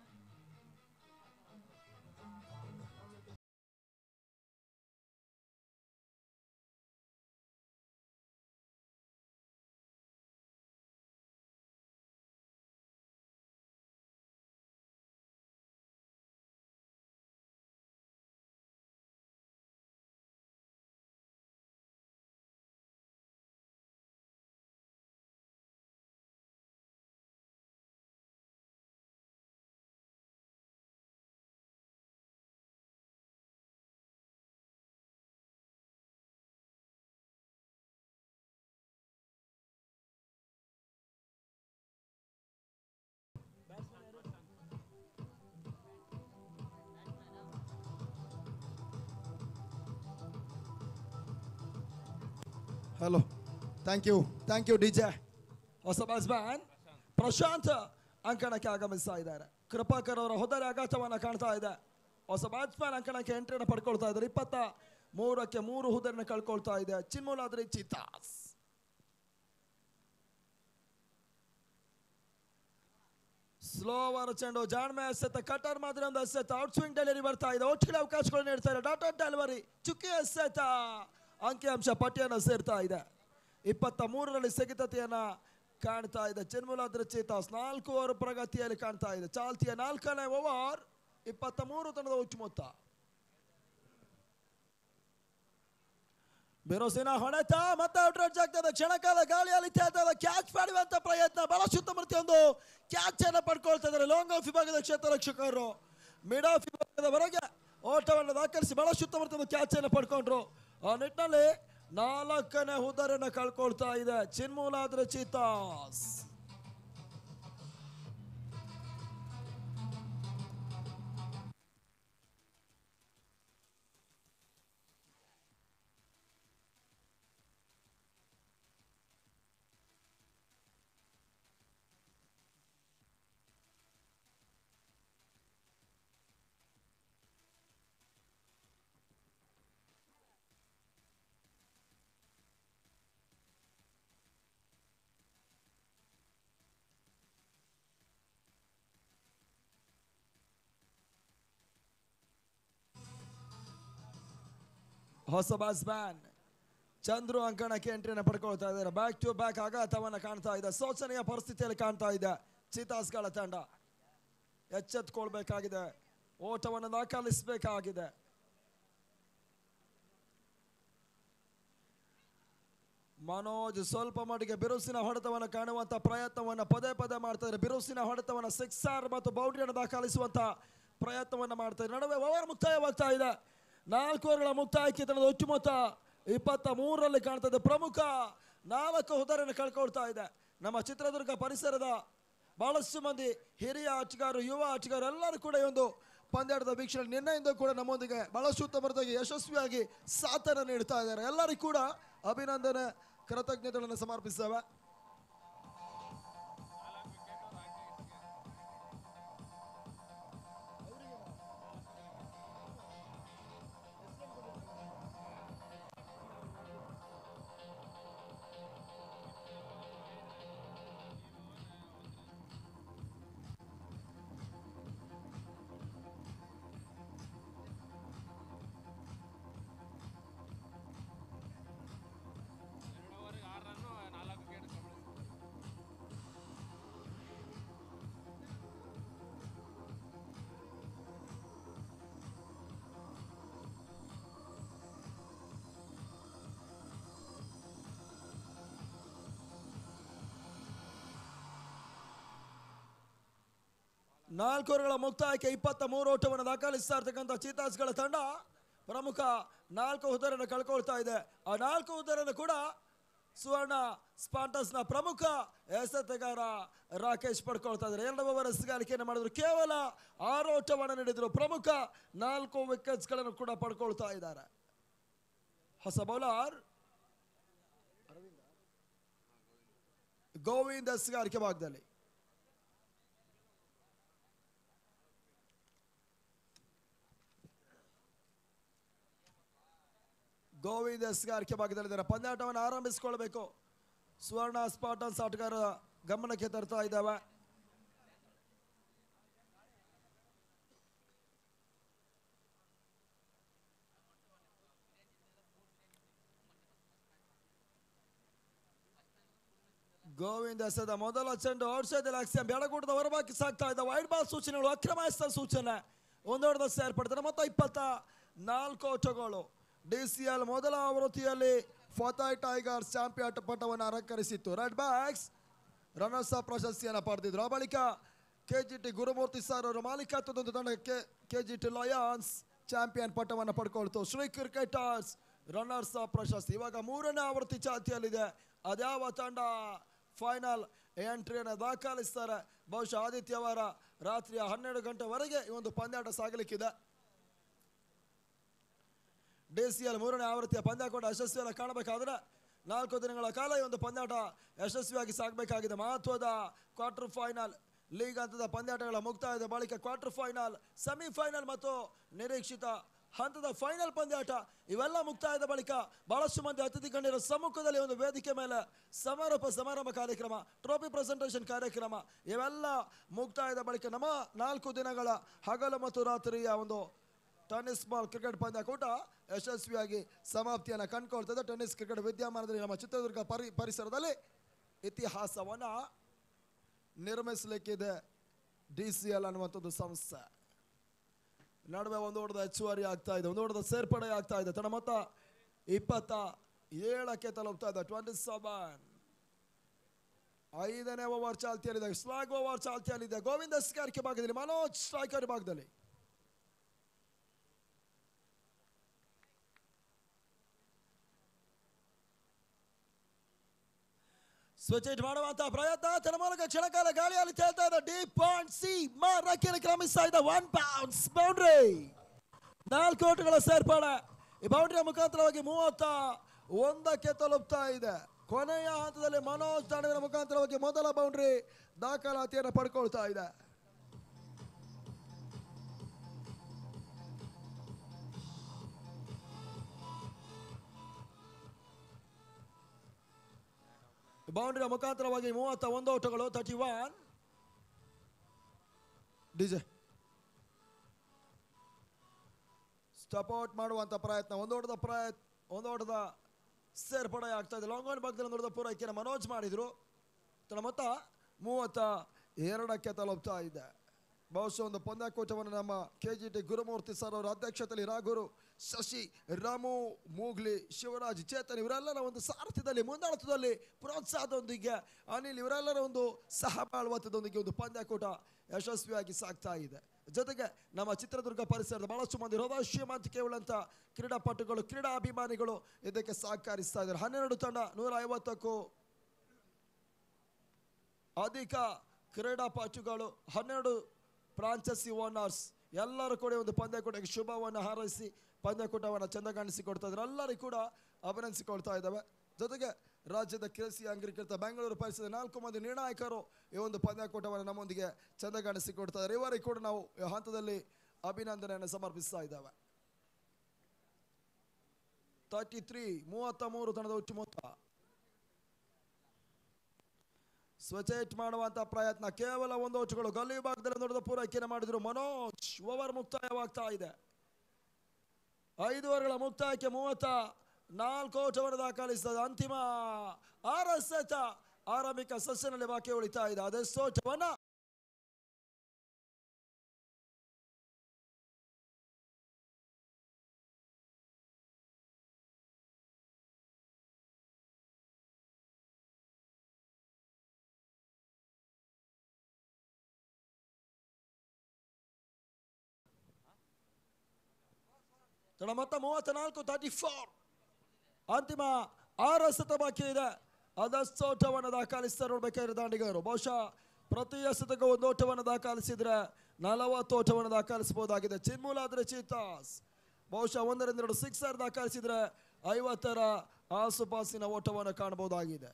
hello thank you thank you DJ ಹೊಸ ಬ್ಯಾಟ್ಸ್ಮನ್ ಪ್ರಶಾಂತ್ ಅಂಕಣಕ್ಕೆ ಆಗಮಿಸ್ತಾ ಇದ್ದಾರೆ ಕೃಪಾಕರ್ ಅವರ ಹೊದರೆ ಆಘಾತವನ್ನ ಕಾಣ್ತಾ ಇದೆ ಹೊಸ ಬ್ಯಾಟ್ಸ್ಮನ್ ಅಂಕಣಕ್ಕೆ ಎಂಟ್ರಿಯನ್ನು ಪಡ್ಕೊಳ್ತಾ ಇದ್ದಾರೆ ಇಪ್ಪತ್ತ ಮೂರಕ್ಕೆ ಮೂರು ಹುದರನ್ನ ಕಳ್ಕೊಳ್ತಾ ಇದೆ ಚಿನ್ಮೂಲಾದ್ರಿ ಚಿತಾಸ್ ಸ್ಲೋವರ್ ಚೆಂಡು ಜಾಣ್ಮೆ ಎಸೆತ ಕಟರ್ ಮಾದರಿ ಒಂದು ಎಸೆತ ಔಟ್ ಸ್ವಿಂಗ್ ಡೆಲಿವರಿ ಬರ್ತಾ ಇದೆ ಒಟ್ಟಿಗೆ ಅವಕಾಶಗಳು ನೀಡ್ತಾರೆ ಡಾಟಾ ಡೆಲಿವರಿ ಚುಕ್ಕಿ ಎಸೆತ ಅಂಕಿಅಂಶ ಪಟ್ಟಿಯನ್ನು ಸೇರ್ತಾ ಇದೆ ಇಪ್ಪತ್ತ ಮೂರರಲ್ಲಿ ಸ್ಥಗಿತತೆಯನ್ನ ಕಾಣ್ತಾ ಇದೆ ಚಿನ್ಮೂಲಾದ್ರಿ ಚೇತಾಸ್ ನಾಲ್ಕು ಓವರ್ ಪ್ರಗತಿಯಲ್ಲಿ ಕಾಣ್ತಾ ಇದೆ ಚಾಲ್ತಿಯ ನಾಲ್ಕನೇ ಓವರ್ ಇಪ್ಪತ್ತ ಮೂರು ತನದ ಉಚ್ಚು ಮೊತ್ತ ಬಿರುಸಿನ ಹೊಡೆತ ಮತ್ತೆ ಔಟ್ರೌಟ್ ಆಗ್ತದೆ ಕ್ಷಣಕಾಲ ಗಾಳಿಯಲ್ಲಿ ತೇಲ್ತದೆ ಕ್ಯಾಚ್ ಮಾಡುವಂತ ಪ್ರಯತ್ನ ಬಹಳ ಸುತ್ತಮುತ್ತ ಒಂದು ಕ್ಯಾಚ್ ಅನ್ನ ಪಡ್ಕೊಳ್ತಾ ಇದ್ದಾರೆ ಲಾಂಗ್ ಆಫ್ ವಿಭಾಗದ ಕ್ಷೇತ್ರ ರಕ್ಷಕರು ಮಿಡ್ ಆಫ್ ವಿಭಾಗದವರೆಗೆ ಓಟವನ್ನು ದಾಖಲಿಸಿ ಬಹಳ ಸುತ್ತಮುತ್ತ ಒಂದು ಕ್ಯಾಚ್ ಅನ್ನು ಪಡ್ಕೊಂಡ್ರು ಆ ನಿಟ್ಟಿನಲ್ಲಿ ನಾಲ್ಕನೇ ಹುದ್ದರನ್ನ ಕಳ್ಕೊಳ್ತಾ ಇದೆ ಚಿನ್ಮೂಲಾದ್ರೆ ಚೀತಾಸ್ ಹೊಸ ಬ್ಯಾಟ್ಸ್ಮ್ಯಾನ್ ಚಂದ್ರು ಅಂಕಣಕ್ಕೆ ಎಂಟ್ರಿಯನ್ನು ಪಡ್ಕೊಳ್ತಾ ಇದ್ದಾರೆ ಬ್ಯಾಕ್ ಟು ಬ್ಯಾಕ್ ಆಘಾತವನ್ನ ಕಾಣ್ತಾ ಇದೆ ಶೋಚನೀಯ ಪರಿಸ್ಥಿತಿಯಲ್ಲಿ ಕಾಣ್ತಾ ಇದೆ ಚಿತಾಸ್ಗಳ ತಂಡ ಎಚ್ಚೆತ್ಕೊಳ್ಬೇಕಾಗಿದೆ ಓಟವನ್ನು ದಾಖಲಿಸಬೇಕಾಗಿದೆ ಮನೋಜ್ ಸ್ವಲ್ಪ ಮಟ್ಟಿಗೆ ಬಿರುಸಿನ ಹೊಡೆತವನ್ನು ಕಾಣುವಂತ ಪ್ರಯತ್ನವನ್ನ ಪದೇ ಪದೇ ಮಾಡ್ತಾ ಇದ್ದಾರೆ ಬಿರುಸಿನ ಹೊಡೆತವನ್ನ ಸಿಕ್ಸರ್ ಮತ್ತು ಬೌಂಡ್ರಿಯನ್ನು ದಾಖಲಿಸುವಂತ ಪ್ರಯತ್ನವನ್ನ ಮಾಡ್ತಾ ಇದ್ದಾರೆ ನಡುವೆ ಓವರ್ ಮುಕ್ತಾಯವಾಗ್ತಾ ಇದೆ ನಾಲ್ಕು ಓವರ್ಗಳ ಮುಕ್ತಾಯಕ್ಕೆ ತನ್ನದು ಒಟ್ಟು ಮೊತ್ತ ಇಪ್ಪತ್ತ ಮೂರರಲ್ಲಿ ಕಾಣ್ತಾ ಇದೆ ಪ್ರಮುಖ ನಾಲ್ಕು ಹುದರನ್ನು ಕಳ್ಕೊಳ್ತಾ ಇದೆ ನಮ್ಮ ಚಿತ್ರದುರ್ಗ ಪರಿಸರದ ಬಹಳಷ್ಟು ಮಂದಿ ಹಿರಿಯ ಆಟಗಾರರು ಯುವ ಆಟಗಾರರು ಎಲ್ಲರೂ ಕೂಡ ಈ ಒಂದು ಪಂದ್ಯಾಟದ ವೀಕ್ಷಣೆ ನಿನ್ನೆಯಿಂದ ಕೂಡ ನಮ್ಮೊಂದಿಗೆ ಬಹಳಷ್ಟು ಉತ್ತಮವಾಗಿ ಯಶಸ್ವಿಯಾಗಿ ಸಾಥನ್ನು ನೀಡ್ತಾ ಇದ್ದಾರೆ ಎಲ್ಲರಿಗೂ ಕೂಡ ಅಭಿನಂದನೆ ಕೃತಜ್ಞತೆಗಳನ್ನು ಸಮರ್ಪಿಸ್ತೇವೆ ನಾಲ್ಕು ಓವರ್ಗಳ ಮುಕ್ತಾಯಕ್ಕೆ ಇಪ್ಪತ್ತ ಮೂರು ಓಟವನ್ನು ದಾಖಲಿಸ್ತಾ ಇರ್ತಕ್ಕಂಥ ಚೀತಾಸ್ಗಳ ತಂಡ ಪ್ರಮುಖ ನಾಲ್ಕು ಹುದ್ದರನ್ನು ಕಳ್ಕೊಳ್ತಾ ಇದೆ ಆ ನಾಲ್ಕು ಹುದ್ದರನ್ನು ಕೂಡ ಸುವರ್ಣ ಸ್ಪಾಂಟಸ್ನ ಪ್ರಮುಖ ಎಸೆತಗಾರ ರಾಕೇಶ್ ಪಡ್ಕೊಳ್ತಾ ಇದ್ದಾರೆ ಎರಡು ಓವರ್ ಎಸೆಗಾರಿಕೆಯನ್ನು ಮಾಡಿದ್ರು ಕೇವಲ ಆರು ಓಟವನ್ನು ನೀಡಿದ್ರು ಪ್ರಮುಖ ನಾಲ್ಕು ವಿಕೆಟ್ಸ್ ಗಳನ್ನು ಕೂಡ ಪಡ್ಕೊಳ್ತಾ ಇದ್ದಾರೆ ಹೊಸ ಬೌಲರ್ ಗೋವಿಂದ್ ಎಸೆಗಾರಿಕೆ ಭಾಗದಲ್ಲಿ ಗೋವಿಂದ ಎಸ್ಗಾರಿಕೆ ಭಾಗದಲ್ಲಿದ್ದಾರೆ ಪಂದ್ಯಾಟವನ್ನು ಆರಂಭಿಸಿಕೊಳ್ಬೇಕು ಸುವರ್ಣ ಸ್ಪಾಟನ್ಸ್ ಆಟಗಾರ ಗಮನಕ್ಕೆ ತರ್ತಾ ಇದ್ದಾವೆ ಗೋವಿಂದ ಎಸೆದ ಮೊದಲ ಚೆಂಡು ಔಷಧಿ ಲಾಕ್ಸಿಯಂ ಬೆಳಗೂಟದ ಹೊರಬಾಕಿ ಸಾಕ್ತಾ ಇದ್ದ ವೈಡ್ ಬಾಲ್ ಸೂಚನೆಗಳು ಅಕ್ರಮ ಎಸೆತ ಸೂಚನೆ ಒಂದೊಡ್ಡ ಸೇರ್ಪಡ್ತಾರೆ ಮೊತ್ತ ಇಪ್ಪತ್ತ ನಾಲ್ಕು ಓಟಗಳು ಡಿ ಸಿ ಎಲ್ ಮೊದಲ ಆವೃತ್ತಿಯಲ್ಲಿ ಫತಾಯ್ ಟೈಗರ್ಸ್ ಚಾಂಪಿಯನ್ ಪಟ್ಟವನ್ನು ಅಲಂಕರಿಸಿತ್ತು ರೆಡ್ ಬ್ಯಾಕ್ಸ್ ರನ್ನರ್ಸ್ ಅಪ್ ಪ್ರಶಸ್ತಿಯನ್ನು ಪಡೆದಿದ್ರು ಆ ಬಳಿಕ K G T Gurumurthy sir ಅವರ ಮಾಲೀಕತ್ವದೊಂದು ತಂಡಕ್ಕೆ K G T lions champion ಪಟ್ಟವನ್ನು ಪಡ್ಕೊಳ್ತು ಶ್ರೀ ಕ್ರಿಕೆಟರ್ಸ್ ರನ್ನರ್ಸ್ ಅಪ್ ಪ್ರಶಸ್ತಿ ಇವಾಗ ಮೂರನೇ ಆವೃತ್ತಿ ಚಾತಿಯಲ್ಲಿದೆ ಅದ್ಯಾವ ತಂಡ ಫೈನಲ್ ಎಂಟ್ರಿಯನ್ನು ದಾಖಲಿಸ್ತಾರೆ ಬಹುಶಃ ಆದಿತ್ಯವಾರ ರಾತ್ರಿಯ ಹನ್ನೆರಡು ಗಂಟೆವರೆಗೆ ಈ ಒಂದು ಪಂದ್ಯಾಟ ಸಾಗಲಿಕ್ಕಿದೆ ಡಿ ಸಿ ಎಲ್ ಮೂರನೇ ಆವೃತ್ತಿಯ ಪಂದ್ಯಾಟ ಯಶಸ್ವಿಯನ್ನು ಕಾಣಬೇಕಾದ್ರೆ ನಾಲ್ಕು ದಿನಗಳ ಕಾಲ ಈ ಒಂದು ಪಂದ್ಯಾಟ ಯಶಸ್ವಿಯಾಗಿ ಸಾಗಬೇಕಾಗಿದೆ ಮಹತ್ವದ ಕ್ವಾರ್ಟರ್ ಫೈನಲ್ ಲೀಗ್ ಹಂತದ ಪಂದ್ಯಾಟಗಳ ಮುಕ್ತಾಯದ ಬಳಿಕ ಕ್ವಾರ್ಟರ್ ಫೈನಲ್ ಸೆಮಿಫೈನಲ್ ಮತ್ತು ನಿರೀಕ್ಷಿತ ಹಂತದ ಫೈನಲ್ ಪಂದ್ಯಾಟ ಇವೆಲ್ಲ ಮುಕ್ತಾಯದ ಬಳಿಕ ಬಹಳಷ್ಟು ಮಂದಿ ಅತಿಥಿ ಗಣ್ಯರ ಸಮ್ಮುಖದಲ್ಲಿ ಒಂದು ವೇದಿಕೆ ಮೇಲೆ ಸಮಾರೋಪ ಸಮಾರಂಭ ಕಾರ್ಯಕ್ರಮ ಟ್ರೋಫಿ ಪ್ರೆಸೆಂಟೇಷನ್ ಕಾರ್ಯಕ್ರಮ ಇವೆಲ್ಲ ಮುಕ್ತಾಯದ ಬಳಿಕ ನಮ್ಮ ನಾಲ್ಕು ದಿನಗಳ ಹಗಲು ಮತ್ತು ರಾತ್ರಿಯ ಒಂದು ಟೆನ್ನಿಸ್ ಬಾಲ್ ಕ್ರಿಕೆಟ್ ಪಂದ್ಯಾಕೂಟ ಯಶಸ್ವಿಯಾಗಿ ಸಮಾಪ್ತಿಯನ್ನು ಕಂಡುಕೊಳ್ತದೆ ಟೆನ್ನಿಸ್ ಕ್ರಿಕೆಟ್ ವಿದ್ಯಮಾನದಲ್ಲಿ ನಮ್ಮ ಚಿತ್ರದುರ್ಗ ಪರಿ ಪರಿಸರದಲ್ಲಿ ಇತಿಹಾಸವನ್ನ ನಿರ್ಮಿಸಲಿಕ್ಕಿದೆ ಡಿ ಸಿ ಎಲ್ ಅನ್ನುವಂಥದ್ದು ಸಂಸ್ಥೆ ನಡುವೆ ಒಂದು ಓಟದ ಹೆಚ್ಚುವರಿ ಆಗ್ತಾ ಇದೆ ಒಂದು ಓಟದ ಸೇರ್ಪಡೆ ಆಗ್ತಾ ಇದೆ ತನ್ನ ಮೊತ್ತ ಇಪ್ಪತ್ತ ಏಳಕ್ಕೆ ತಲುಪ್ತಾ ಇದೆ ಟ್ವೆಂಟಿ ಸೆವೆನ್ ಐದನೇ ಓವರ್ ಚಾಲ್ತಿಯಲ್ಲಿದೆ ಸ್ಲಾಗ್ ಓವರ್ ಚಾಲ್ತಿಯಲ್ಲಿದೆ ಗೋವಿಂದ ಸ್ಕಾರಿಕೆ ಭಾಗದಲ್ಲಿ ಮನೋಜ್ ಸ್ಟ್ರೈಕರ್ ಭಾಗದಲ್ಲಿ ಸ್ವಿಚ್ ಇಟ್ ಮಾಡುವಂತ ಪ್ರಯತ್ನ ತನ್ನ ಮೂಲಕ ಕ್ಷಣಕಾಲ ಗಾಳಿಯಲ್ಲಿ ತೇಲ್ತಾ ಇದೆ ಡೀಪ್ ಪಾಯಿಂಟ್ ಸಿ ಮಾರಕ್ಕೆ ಕ್ರಮಿಸ್ತಾ ಇದೆ ಒನ್ ಬೌನ್ಸ್ ಬೌಂಡ್ರಿ ನಾಲ್ಕು ಓಟುಗಳ ಸೇರ್ಪಡೆ ಈ ಬೌಂಡ್ರಿಯ ಮುಖಾಂತರವಾಗಿ ಮೂವತ್ತ ಒಂದಕ್ಕೆ ತಲುಪ್ತಾ ಇದೆ ಕೊನೆಯ ಹಂತದಲ್ಲಿ ಮನೋಜ್ ತಂಡದ ಮುಖಾಂತರವಾಗಿ ಮೊದಲ ಬೌಂಡ್ರಿ ದಾಖಲಾತಿಯನ್ನು ಪಡ್ಕೊಳ್ತಾ ಇದೆ ಬೌಂಡ್ರಿಯ ಮುಖಾಂತರವಾಗಿ ಮೂವತ್ತ ಒಂದು ಓಟಗಳು ತರ್ಟಿ ಒನ್ ಡಿಜೆ ಸಪೋರ್ಟ್ ಮಾಡುವಂತ ಪ್ರಯತ್ನ ಒಂದೋಟದ ಪ್ರಯತ್ನ ಒಂದೋಟದ ಸೇರ್ಪಡೆ ಆಗ್ತಾ ಇದೆ ಲಾಂಗ್ ಆನ್ ಭಾಗದಲ್ಲಿ ನೋಡಿದ ಪೂರೈಕೆಯನ್ನು ಮನೋಜ್ ಮಾಡಿದ್ರು ತನ್ನ ಮೊತ್ತ ಮೂವತ್ತ ಎರಡಕ್ಕೆ ತಲುಪ್ತಾ ಇದೆ ಬಹುಶಃ ಒಂದು ಪಂದ್ಯಾಕೂಟವನ್ನು ನಮ್ಮ K G T Gurumurthy sir ಅವರ ಅಧ್ಯಕ್ಷತೆಯಲ್ಲಿ ರಾಘುರು ಶಶಿ ರಾಮು ಮೂಗ್ಲಿ ಶಿವರಾಜ್ ಚೇತನ್ ಇವರೆಲ್ಲರ ಒಂದು ಸಾರಥ್ಯದಲ್ಲಿ ಮುಂದಾಳತ್ವದಲ್ಲಿ ಪ್ರೋತ್ಸಾಹದೊಂದಿಗೆ ಅನಿಲ್ ಇವರೆಲ್ಲರ ಒಂದು ಸಹಬಾಳ್ವತದೊಂದಿಗೆ ಒಂದು ಪಂದ್ಯಾಕೂಟ ಯಶಸ್ವಿಯಾಗಿ ಸಾಗ್ತಾ ಇದೆ ಜೊತೆಗೆ ನಮ್ಮ ಚಿತ್ರದುರ್ಗ ಪರಿಸರದ ಬಹಳಷ್ಟು ಮಂದಿ ಹೃದಯ ಶ್ರೀಮಂತಿಕೆ ಉಳ್ಳಂತ ಕ್ರೀಡಾಪಟುಗಳು ಕ್ರೀಡಾ ಅಭಿಮಾನಿಗಳು ಇದಕ್ಕೆ ಸಹಕರಿಸ್ತಾ ಇದ್ದಾರೆ ಹನ್ನೆರಡು ತಂಡ ನೂರ ಐವತ್ತಕ್ಕೂ ಅಧಿಕ ಕ್ರೀಡಾಪಟುಗಳು ಹನ್ನೆರಡು ಫ್ರಾಂಚೈಸಿ ಓನರ್ಸ್ ಎಲ್ಲರೂ ಕೂಡ ಒಂದು ಪಂದ್ಯಕೂಟಕ್ಕೆ ಶುಭವನ್ನು ಹಾರೈಸಿ ಪಂದ್ಯಕೂಟವನ್ನು ಚೆಂದ ಕಾಣಿಸಿಕೊಡ್ತಾ ಇದ್ದಾರೆ ಎಲ್ಲರಿಗೂ ಕೂಡ ಅಭಿನಂದಿಸಿಕೊಳ್ತಾ ಇದ್ದಾವೆ ಜೊತೆಗೆ ರಾಜ್ಯದ ಕೃಷಿ ಅಂಗೀಕೃತ ಬೆಂಗಳೂರು ಪರಿಸರದ ನಾಲ್ಕು ಮಂದಿ ನಿರ್ಣಾಯಕರು ಈ ಒಂದು ಪಂದ್ಯಕೂಟವನ್ನು ನಮ್ಮೊಂದಿಗೆ ಚೆಂದ ಕಾಣಿಸಿಕೊಡ್ತಾ ಇದ್ದಾರೆ ಇವರಿಗೆ ಕೂಡ ನಾವು ಈ ಹಂತದಲ್ಲಿ ಅಭಿನಂದನೆಯನ್ನು ಸಮರ್ಪಿಸ್ತಾ ಇದ್ದೇವೆ ತರ್ಟಿ ತ್ರೀ ಮೂವತ್ತ ಮೂರು ತಂಡದ ಒಟ್ಟು ಮೊತ್ತ ಸ್ವಚೇಟ್ ಮಾಡುವಂತ ಪ್ರಯತ್ನ ಕೇವಲ ಒಂದು ಓಟುಗಳು ಗಲ್ಲಿ ವಿಭಾಗದಲ್ಲಿ ನೋಡಿದ ಪೂರೈಕೆಯನ್ನು ಮಾಡಿದ್ರು ಮನೋಜ್ ಓವರ್ ಮುಕ್ತಾಯವಾಗ್ತಾ ಇದೆ ಐದು ಓವರ್ಗಳ ಮುಕ್ತಾಯಕ್ಕೆ ಮೂವತ್ತ ನಾಲ್ಕು ಓಟವನ್ನು ದಾಖಲಿಸಿದ ಅಂತಿಮ ಆರ ಸೆತ ಆರಂಭಿಕ ಸಸ್ಯನಲ್ಲಿ ಬಾಕಿ ಉಳಿತಾ ಇದೆ ಅದೆಷ್ಟು ಓಟವನ್ನ ತಡ ಮೊತ್ತ ಮೂವತ್ತ ನಾಲ್ಕು ತರ್ಟಿ ಫೋರ್ ಅಂತಿಮ ಆರು ಎಸೆತ ಬಾಕಿ ಇದೆ ಅದಷ್ಟು ಓಟವನ್ನು ದಾಖಲಿಸ್ತಾ ನೋಡ್ಬೇಕಾದ್ರೆ ದಾಂಡಿಗರು ಬಹುಶಃ ಪ್ರತಿ ಎಸೆತಗೂ ಒಂದು ಓಟವನ್ನು ದಾಖಲಿಸಿದ್ರೆ ನಲವತ್ತು ಓಟವನ್ನು ದಾಖಲಿಸಬಹುದಾಗಿದೆ ಚಿನ್ಮೂಲ ಆದ್ರೆ ಚೀತಾಸ್ ಬಹುಶಃ ಒಂದರಿಂದ ಎರಡು ಸಿಕ್ಸರ್ ದಾಖಲಿಸಿದ್ರೆ ಐವತ್ತರ ಆಸುಪಾಸಿನ ಓಟವನ್ನು ಕಾಣಬಹುದಾಗಿದೆ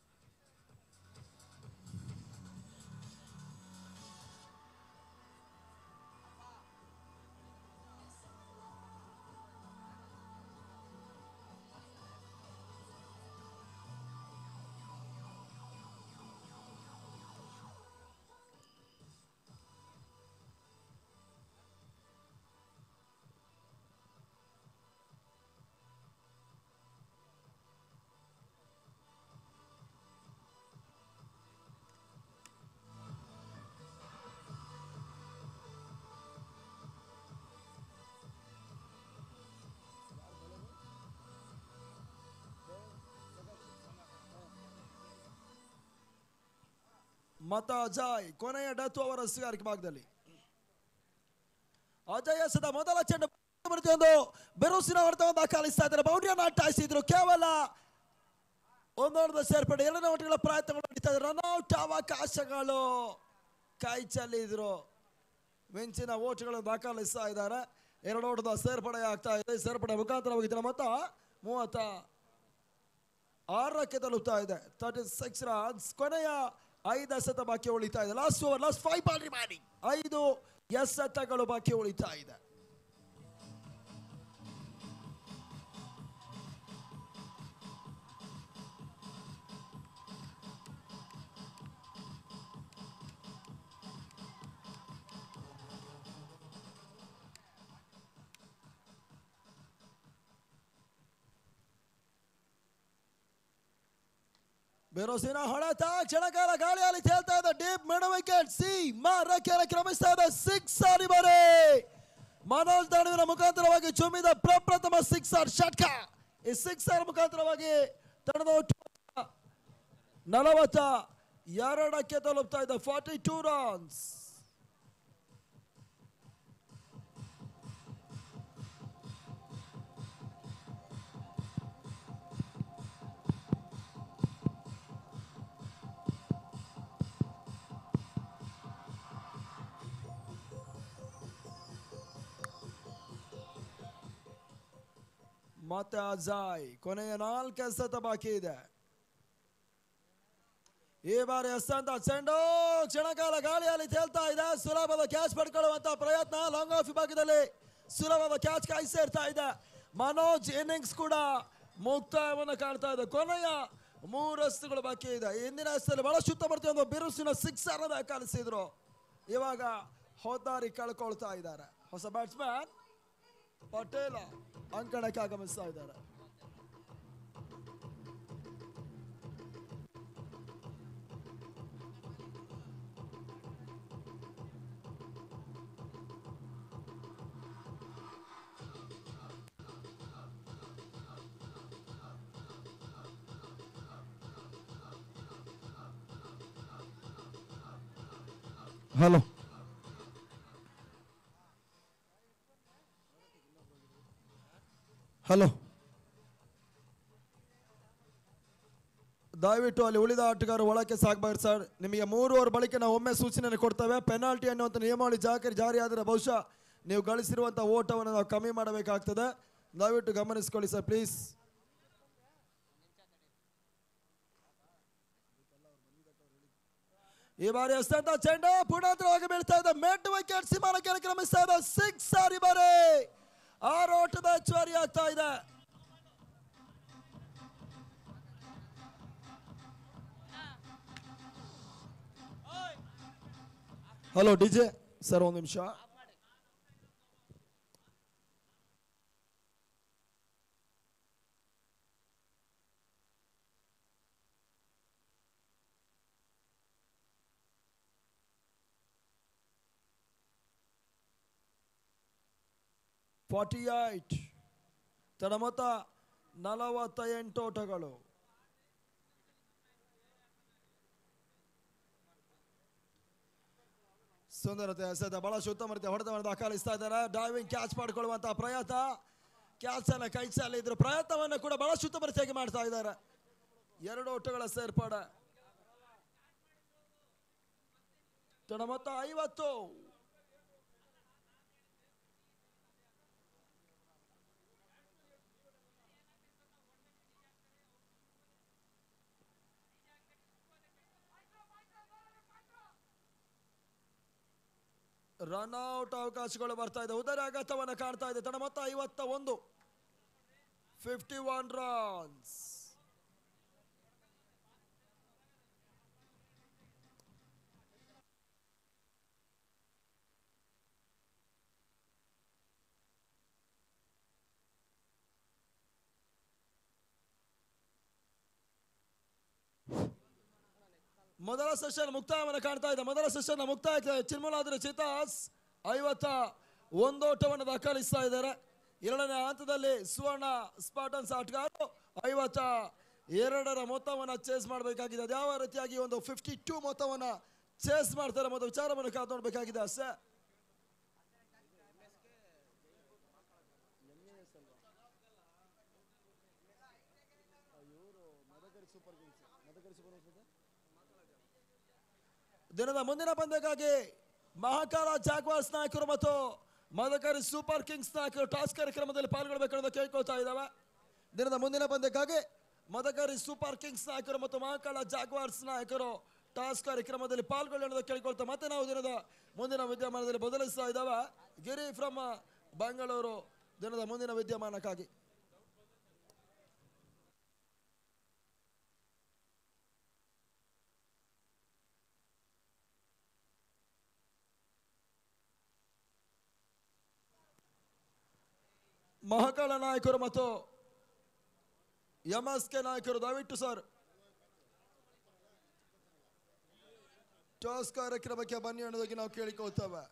ಮತ ಅಜಯ್ ಕೊನೆಯ ಡತ್ತು ಅವರ ಸಿಗಾರಿಕೆ ಭಾಗದಲ್ಲಿ ಅಜಯ್ ಎಸೆದ ಮೊದಲ ಚೆಂಡು ಪ್ರತಿಯೊಂದು ಬೆರುಸಿನ ಹೊಡೆತವನ್ನು ದಾಖಲಿಸ್ತಾ ಇದ್ದಾರೆ ಬೌಂಡ್ರಿಯನ್ನು ಅಟ್ಟಾಯಿಸಿದ್ರು ಕೇವಲ ಒಂದೊಂದು ಸೇರ್ಪಡೆ ಎರಡನೇ ಓಟಗಳ ಪ್ರಯತ್ನಗಳು ನಡೀತಾ ಇದ್ದಾರೆ ರನ್ಔಟ್ ಅವಕಾಶಗಳು ಕೈ ಚೆಲ್ಲಿದ್ರು ಮಿಂಚಿನ ಓಟ್ಗಳನ್ನು ದಾಖಲಿಸ್ತಾ ಇದ್ದಾರೆ ಎರಡು ಓಟದ ಸೇರ್ಪಡೆ ಆಗ್ತಾ ಇದೆ ಸೇರ್ಪಡೆ ಮುಖಾಂತರವಾಗಿ ಇದರ ಮೊತ್ತ ಮೂವತ್ತ ಆರಕ್ಕೆ ತಲುಪ್ತಾ ಇದೆ ತರ್ಟಿ ಸಿಕ್ಸ್ ರನ್ಸ್ ಕೊನೆಯ ಐದು ಎಸೆತ ಬಾಕಿ ಉಳಿತಾ ಇದೆ last over last five ball remaining ಐದು ಎಸೆತಗಳು ಬಾಕಿ ಉಳಿತಾ ಇದೆ ಬೆರೋಸಿನ ಹೊಡೆತ ಕ್ಷಣಕಾಲ ಗಾಳಿಯಲ್ಲಿ ತೇಲ್ತಾ ಇದೆ ಡೀಪ್ ಮಿಡ್ ವಿಕೆಟ್ ಸಿ ಮಾರಕ್ಕೆ ಕ್ರಮಿಸ್ತಾ ಇದೆ ಸಿಕ್ಸ್ ಸಾರಿ ಬರೆ ಮನೋಜ್ ದಾಡುವಿನ ಮುಖಾಂತರವಾಗಿ ಚುಮ್ಮಿದ ಪ್ರಪ್ರಥಮ ಸಿಕ್ಸ್ ಆರ್ ಷಟ್ಕ ಈ ಸಿಕ್ಸ್ ಆರ್ ಮುಖಾಂತರವಾಗಿ ತಂಡದ ಒಟ್ಟು ನಲವತ್ತ ಎರಡಕ್ಕೆ ತಲುಪ್ತಾ ಇದೆ ಫಾರ್ಟಿ ಟೂ ರನ್ಸ್ ಮತ್ತೆ ಅಜಾಯ್ ಕೊನೆಯ ನಾಲ್ಕು ಎಸೆತ ಬಾಕಿ ಇದೆ ಈ ಬಾರಿ ಎಸೆಂತ ಚೆಂಡು ಕ್ಷಣಕಾಲ ಗಾಳಿಯಲ್ಲಿ ತೇಲ್ತಾ ಇದೆ ಸುಲಭದ ಕ್ಯಾಚ್ ಪಡ್ಕೊಳ್ಳುವಂತ ಪ್ರಯತ್ನ ಲಾಂಗ್ ಆಫ್ ವಿಭಾಗದಲ್ಲಿ ಸುಲಭದ ಕ್ಯಾಚ್ ಕಾಯಿ ಸೇರ್ತಾ ಇದೆ ಮನೋಜ್ ಇನ್ನಿಂಗ್ಸ್ ಕೂಡ ಮುಕ್ತಾಯವನ್ನು ಕಾಣ್ತಾ ಇದೆ ಕೊನೆಯ ಮೂರು ಎಸೆತಗಳು ಬಾಕಿ ಇದೆ ಇಂದಿನ ಎಸೆತಲ್ಲಿ ಬಹಳ ಶುದ್ಧ ಬರ್ತಿ ಒಂದು ಬಿರುಸಿನ ಸಿಕ್ಸರ್ ದಾಖಲಿಸಿದ್ರು ಇವಾಗ ಹೋದಾರಿ ಕಳ್ಕೊಳ್ತಾ ಇದ್ದಾರೆ ಹೊಸ ಬ್ಯಾಟ್ಸ್ಮನ್ ಪಟೇಲ ಅಂಕಣಕ್ಕೆ ಆಗಮಿಸ್ತಾ ಇದ್ದಾರೆ ಹಲೋ ಹಲೋ ದಯವಿಟ್ಟು ಅಲ್ಲಿ ಉಳಿದ ಆಟಗಾರರು ಒಳಕ್ಕೆ ಸಾಗಬಾರ್ದು ಸರ್ ನಿಮಗೆ ಮೂರು ಓವರ್ ಬಳಿಕ ನಾವು ಒಮ್ಮೆ ಸೂಚನೆ ಕೊಡ್ತೇವೆ ಪೆನಾಲ್ಟಿ ಅನ್ನುವಂಥ ನಿಯಮಾವಳಿ ಜಾರಿ ಜಾರಿ ಆದರೆ ಬಹುಶಃ ನೀವು ಗಳಿಸಿರುವಂಥ ಓಟವನ್ನು ನಾವು ಕಮ್ಮಿ ಮಾಡಬೇಕಾಗ್ತದೆ ದಯವಿಟ್ಟು ಗಮನಿಸ್ಕೊಳ್ಳಿ ಸರ್ ಪ್ಲೀಸ್ ಈ ಬಾರಿ ಎಷ್ಟಂತ ಚೆಂಡ ಪುಣಾಂತರವಾಗಿ ಬೀಳ್ತಾ ಇದೆ ಮೆಟ್ ವಿಕೆಟ್ ಸೀಮಾನ ಕ್ರಮಿಸ್ತಾ ಇದೆ ಸಿಕ್ಸ್ ಸಾರಿ ಬಾರಿ ಆರು ಓಟದ ಹೆಚ್ಚುವರಿ ಆಗ್ತಾ ಇದೆ ಹಲೋ ಡಿಜೆ ಸರ್ ಒಂದು ನಿಮಿಷ ಫಾರ್ಟಿ ಏಟ್ ತನ್ನ ಮೊತ್ತ ನಲವತ್ತ ಎಂಟು ಓಟಗಳು ಸುಂದರತೆ ಎಸೆದ ಬಹಳ ಉತ್ತಮ ರೀತಿಯ ಹೊಡೆತವನ್ನು ದಾಖಲಿಸ್ತಾ ಇದ್ದಾರೆ ಡೈವಿಂಗ್ ಕ್ಯಾಚ್ ಮಾಡಿಕೊಳ್ಳುವಂತಹ ಪ್ರಯತ್ನ ಕ್ಯಾಚ್ ಅನ್ನ ಕೈ ಇದ್ರು ಪ್ರಯತ್ನವನ್ನು ಕೂಡ ಬಹಳ ಉತ್ತಮ ರೀತಿಯಾಗಿ ಮಾಡ್ತಾ ಇದ್ದಾರೆ ಎರಡು ಓಟಗಳ ಸೇರ್ಪಾಡೆ ತನ್ನ ಮೊತ್ತ ಐವತ್ತು ರನ್ ಔಟ್ ಅವಕಾಶಗಳು ಬರ್ತಾ ಇದೆ ಉದರ ಅಗತ್ಯವನ್ನು ಕಾಣ್ತಾ ಇದೆ ತನ್ನ ಮೊತ್ತ ಐವತ್ತ ಒಂದು ಫಿಫ್ಟಿ ಒನ್ ರನ್ಸ್ ಮೊದಲ ಸೆಷನ್ ಮುಕ್ತಾಯವನ್ನು ಕಾಣ್ತಾ ಇದೆ ಮೊದಲ ಸೆಷನ್ ಮುಕ್ತಾಯ ಚಿನ್ಮಲಾದ್ರ ಚಿತಾಸ್ ಐವತ್ತ ಒಂದೋಟವನ್ನು ದಾಖಲಿಸ್ತಾ ಇದ್ದಾರೆ ಎರಡನೇ ಹಂತದಲ್ಲಿ ಸುವರ್ಣ ಸ್ಪಾಟನ್ಸ್ ಆಟಗಾರರು ಐವತ್ತ ಎರಡರ ಮೊತ್ತವನ್ನು ಚೇಸ್ ಮಾಡಬೇಕಾಗಿದೆ ಅದು ಯಾವ ರೀತಿಯಾಗಿ ಒಂದು ಫಿಫ್ಟಿ ಟೂ ಮೊತ್ತವನ್ನು ಚೇಸ್ ಮಾಡ್ತಾರೆ ಮತ್ತು ವಿಚಾರವನ್ನು ಕಾದು ನೋಡಬೇಕಾಗಿದೆ ಅಷ್ಟೇ ದಿನದ ಮುಂದಿನ ಪಂದ್ಯಕ್ಕಾಗಿ ಮಹಾಕಾಲ ಜಾಗ್ವಾರ್ಸ್ ನಾಯಕರು ಮತ್ತು ಮದಕರಿ ಸೂಪರ್ ಕಿಂಗ್ಸ್ ನಾಯಕರು ಟಾಸ್ ಕಾರ್ಯಕ್ರಮದಲ್ಲಿ ಪಾಲ್ಗೊಳ್ಬೇಕೆಂದು ಕೇಳ್ಕೊಳ್ತಾ ಇದ್ದಾವೆ ದಿನದ ಮುಂದಿನ ಪಂದ್ಯಕ್ಕಾಗಿ ಮದಕರಿ ಸೂಪರ್ ಕಿಂಗ್ಸ್ ನಾಯಕರು ಮತ್ತು ಮಹಾಕಾಳ ಜಾಗ್ವಾರ್ಸ್ ನಾಯಕರು ಟಾಸ್ ಕಾರ್ಯಕ್ರಮದಲ್ಲಿ ಪಾಲ್ಗೊಳ್ಳಿ ಅನ್ನೋದು ಕೇಳ್ಕೊಳ್ತಾ ಮತ್ತೆ ನಾವು ದಿನದ ಮುಂದಿನ ವಿದ್ಯಮಾನದಲ್ಲಿ ಬದಲಿಸ್ತಾ ಇದ್ದಾವೆ ಗಿರಿ ಫ್ರಮ್ ಬೆಂಗಳೂರು ದಿನದ ಮುಂದಿನ ವಿದ್ಯಮಾನಕ್ಕಾಗಿ ಮಹಾಕಾಳ ನಾಯಕರು ಮತ್ತು ಎಂ ಎಸ್ ಕೆ ನಾಯಕರು ದಯವಿಟ್ಟು ಸರ್ ಟಾಸ್ ಕಾರ್ಯಕ್ರಮಕ್ಕೆ ಬನ್ನಿ ಅನ್ನೋದಕ್ಕೆ ನಾವು ಕೇಳಿಕೊಳ್ತೇವೆ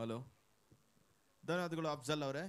ಹಲೋ ಧನ್ಯವಾದಗಳು ಅಫ್ಜಲ್ ಅವರೇ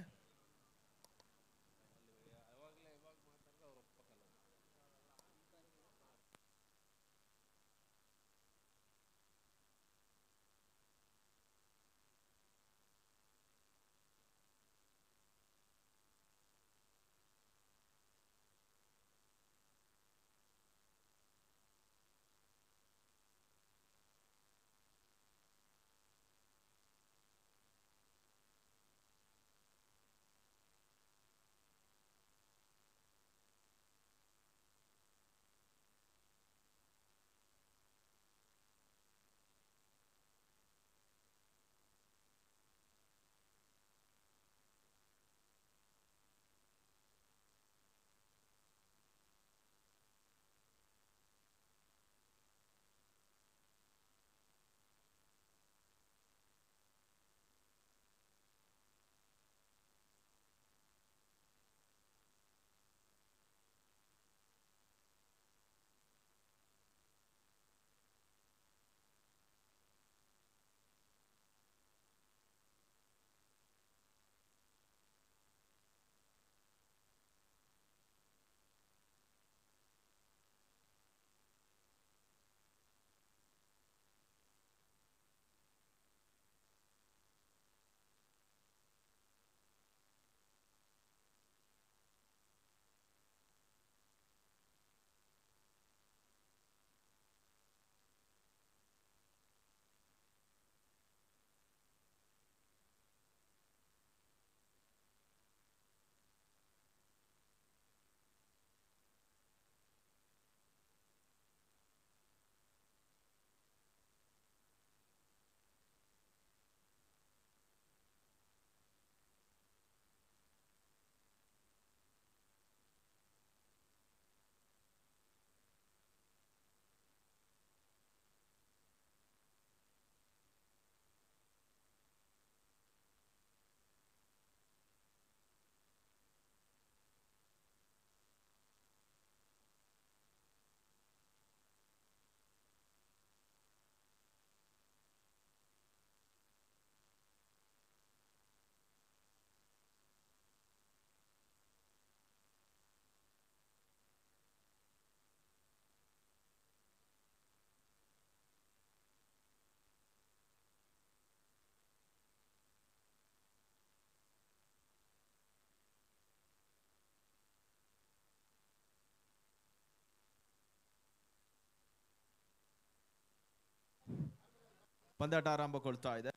ಪಂದ್ಯಾಟ ಆರಂಭಗೊಳ್ತಾ ಇದೆ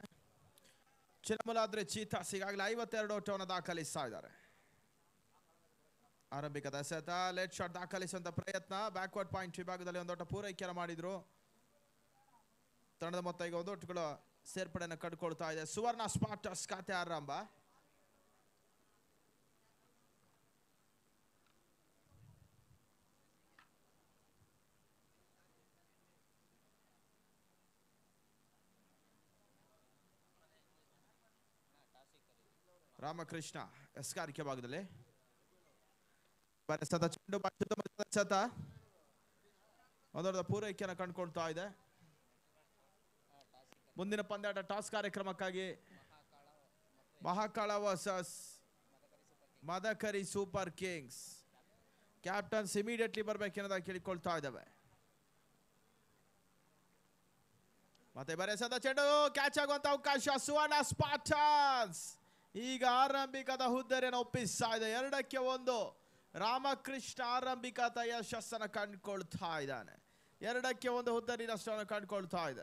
ಚಿನ್ನಮಲಾದ್ರೆ ಚೀತಾಸ್ ಈಗಾಗಲೇ ಐವತ್ತೆರಡು ಓಟವನ್ನು ದಾಖಲಿಸ್ತಾ ಇದ್ದಾರೆ ಆರಂಭಿಕದ ಎಸೆತ ಲೆಟ್ ಶಾಟ್ ದಾಖಲಿಸುವಂತ ಪ್ರಯತ್ನ ಬ್ಯಾಕ್ವರ್ಡ್ ಪಾಯಿಂಟ್ ವಿಭಾಗದಲ್ಲಿ ಒಂದೊಟ್ಟ ಪೂರೈಕೆಯನ್ನು ಮಾಡಿದ್ರು ತಂಡದ ಮೊತ್ತ ಈಗ ಒಂದೊಟ್ಟುಗಳು ಸೇರ್ಪಡೆಯನ್ನು ಕಡ್ಕೊಳ್ತಾ ಇದೆ ಸುವರ್ಣ ಸ್ಪಾಟರ್ಸ್ ಖಾತೆ ಆರಂಭ ರಾಮಕೃಷ್ಣ ಎಸ್ಕಾರಿಕೆ ಭಾಗದಲ್ಲಿ ಬರೆಸದ ಚೆಂಡು ಬಾಲ್ ಸುತ್ತಮುತ್ತಲ ಎಸೆತ ಒಂದೊಂದು ಪೂರೈಕೆಯನ್ನು ಕಂಡುಕೊಳ್ತಾ ಇದೆ ಮುಂದಿನ ಪಂದ್ಯಾಟ ಟಾಸ್ ಕಾರ್ಯಕ್ರಮಕ್ಕಾಗಿ Mahakala versus Madakari Super Kings captains immediately ಬರ್ಬೇಕೆನ್ನೋದಾಗಿ ಕೇಳಿಕೊಳ್ತಾ ಇದ್ದಾವೆ ಮತ್ತೆ ಬರೆಸದ ಚೆಂಡು ಕ್ಯಾಚ್ ಆಗುವಂತ ಅವಕಾಶ ಸುವರ್ಣ ಸ್ಪಾಟನ್ಸ್ ಈಗ ಆರಂಭಿಕದ ಹುದ್ದೆಯನ್ನು ಒಪ್ಪಿಸ್ತಾ ಇದೆ ಎರಡಕ್ಕೆ ಒಂದು ರಾಮಕೃಷ್ಣ ಆರಂಭಿಕ ಯಶಸ್ಸನ್ನು ಕಂಡುಕೊಳ್ತಾ ಇದ್ದಾನೆ ಎರಡಕ್ಕೆ ಒಂದು ಹುದ್ದರಿ ನಷ್ಟವನ್ನು ಕಂಡುಕೊಳ್ತಾ ಇದೆ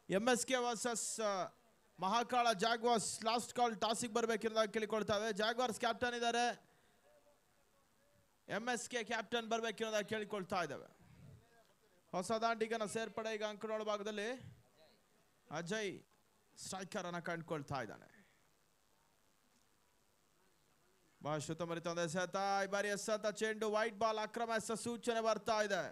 M S K versus Mahakala Jaguars last call ಟಾಸಿಗೆ ಬರ್ಬೇಕಿರೋದಾಗ ಕೇಳಿಕೊಳ್ತಾವೆ ಜಾಗ್ವಾರ್ಸ್ ಕ್ಯಾಪ್ಟನ್ ಇದ್ದಾರೆ ಎಂ ಎಸ್ ಕೆ ಕ್ಯಾಪ್ಟನ್ ಬರ್ಬೇಕಿರೋದಾಗ ಕೇಳಿಕೊಳ್ತಾ ಇದ್ದಾವೆ ಹೊಸ ದಾಂಡಿಗನ ಸೇರ್ಪಡೆ ಈಗ ಅಂಕಣೋಳ ಭಾಗದಲ್ಲಿ ಅಜಯ್ ಸ್ಟ್ರೈಕರ್ ಅನ್ನ ಕಂಡುಕೊಳ್ತಾ ಇದ್ದಾನೆ ಬಹಳ ಮರಿತ ಒಂದು ಎಸೆತ ಈ ಬಾರಿ ಎಸೆತ ಚೆಂಡು ವೈಟ್ ಬಾಲ್ ಅಕ್ರಮ ಎಸ ಸೂಚನೆ ಬರ್ತಾ ಇದೆ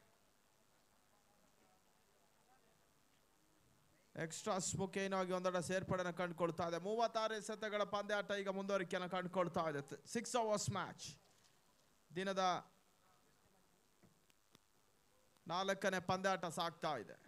ಎಕ್ಸ್ಟ್ರಾ ಮುಖೇನವಾಗಿ ಒಂದೆರಡು ಸೇರ್ಪಡೆನ ಕಂಡುಕೊಳ್ತಾ ಇದೆ ಮೂವತ್ತಾರು ಎಸೆತಗಳ ಪಂದ್ಯಾಟ ಈಗ ಮುಂದುವರಿಕೆಯನ್ನು ಕಂಡುಕೊಳ್ತಾ ಇದೆ ಸಿಕ್ಸ್ ಅವರ್ಸ್ ಮ್ಯಾಚ್ ದಿನದ ನಾಲ್ಕನೇ ಪಂದ್ಯಾಟ ಸಾಗ್ತಾ ಇದೆ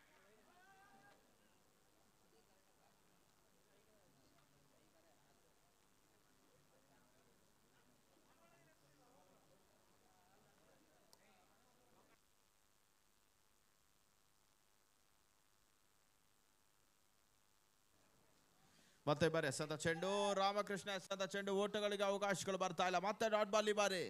ಮತ್ತೆ ಬಾರಿ ಎಸೆದ ಚೆಂಡು ರಾಮಕೃಷ್ಣ ಎಸೆದ ಚೆಂಡು ಓಟಗಳಿಗೆ ಅವಕಾಶಗಳು ಬರ್ತಾ ಇಲ್ಲ ಮತ್ತೆ ಡಾಟ್ ಬಾಲ್ ಈ ಬಾರಿ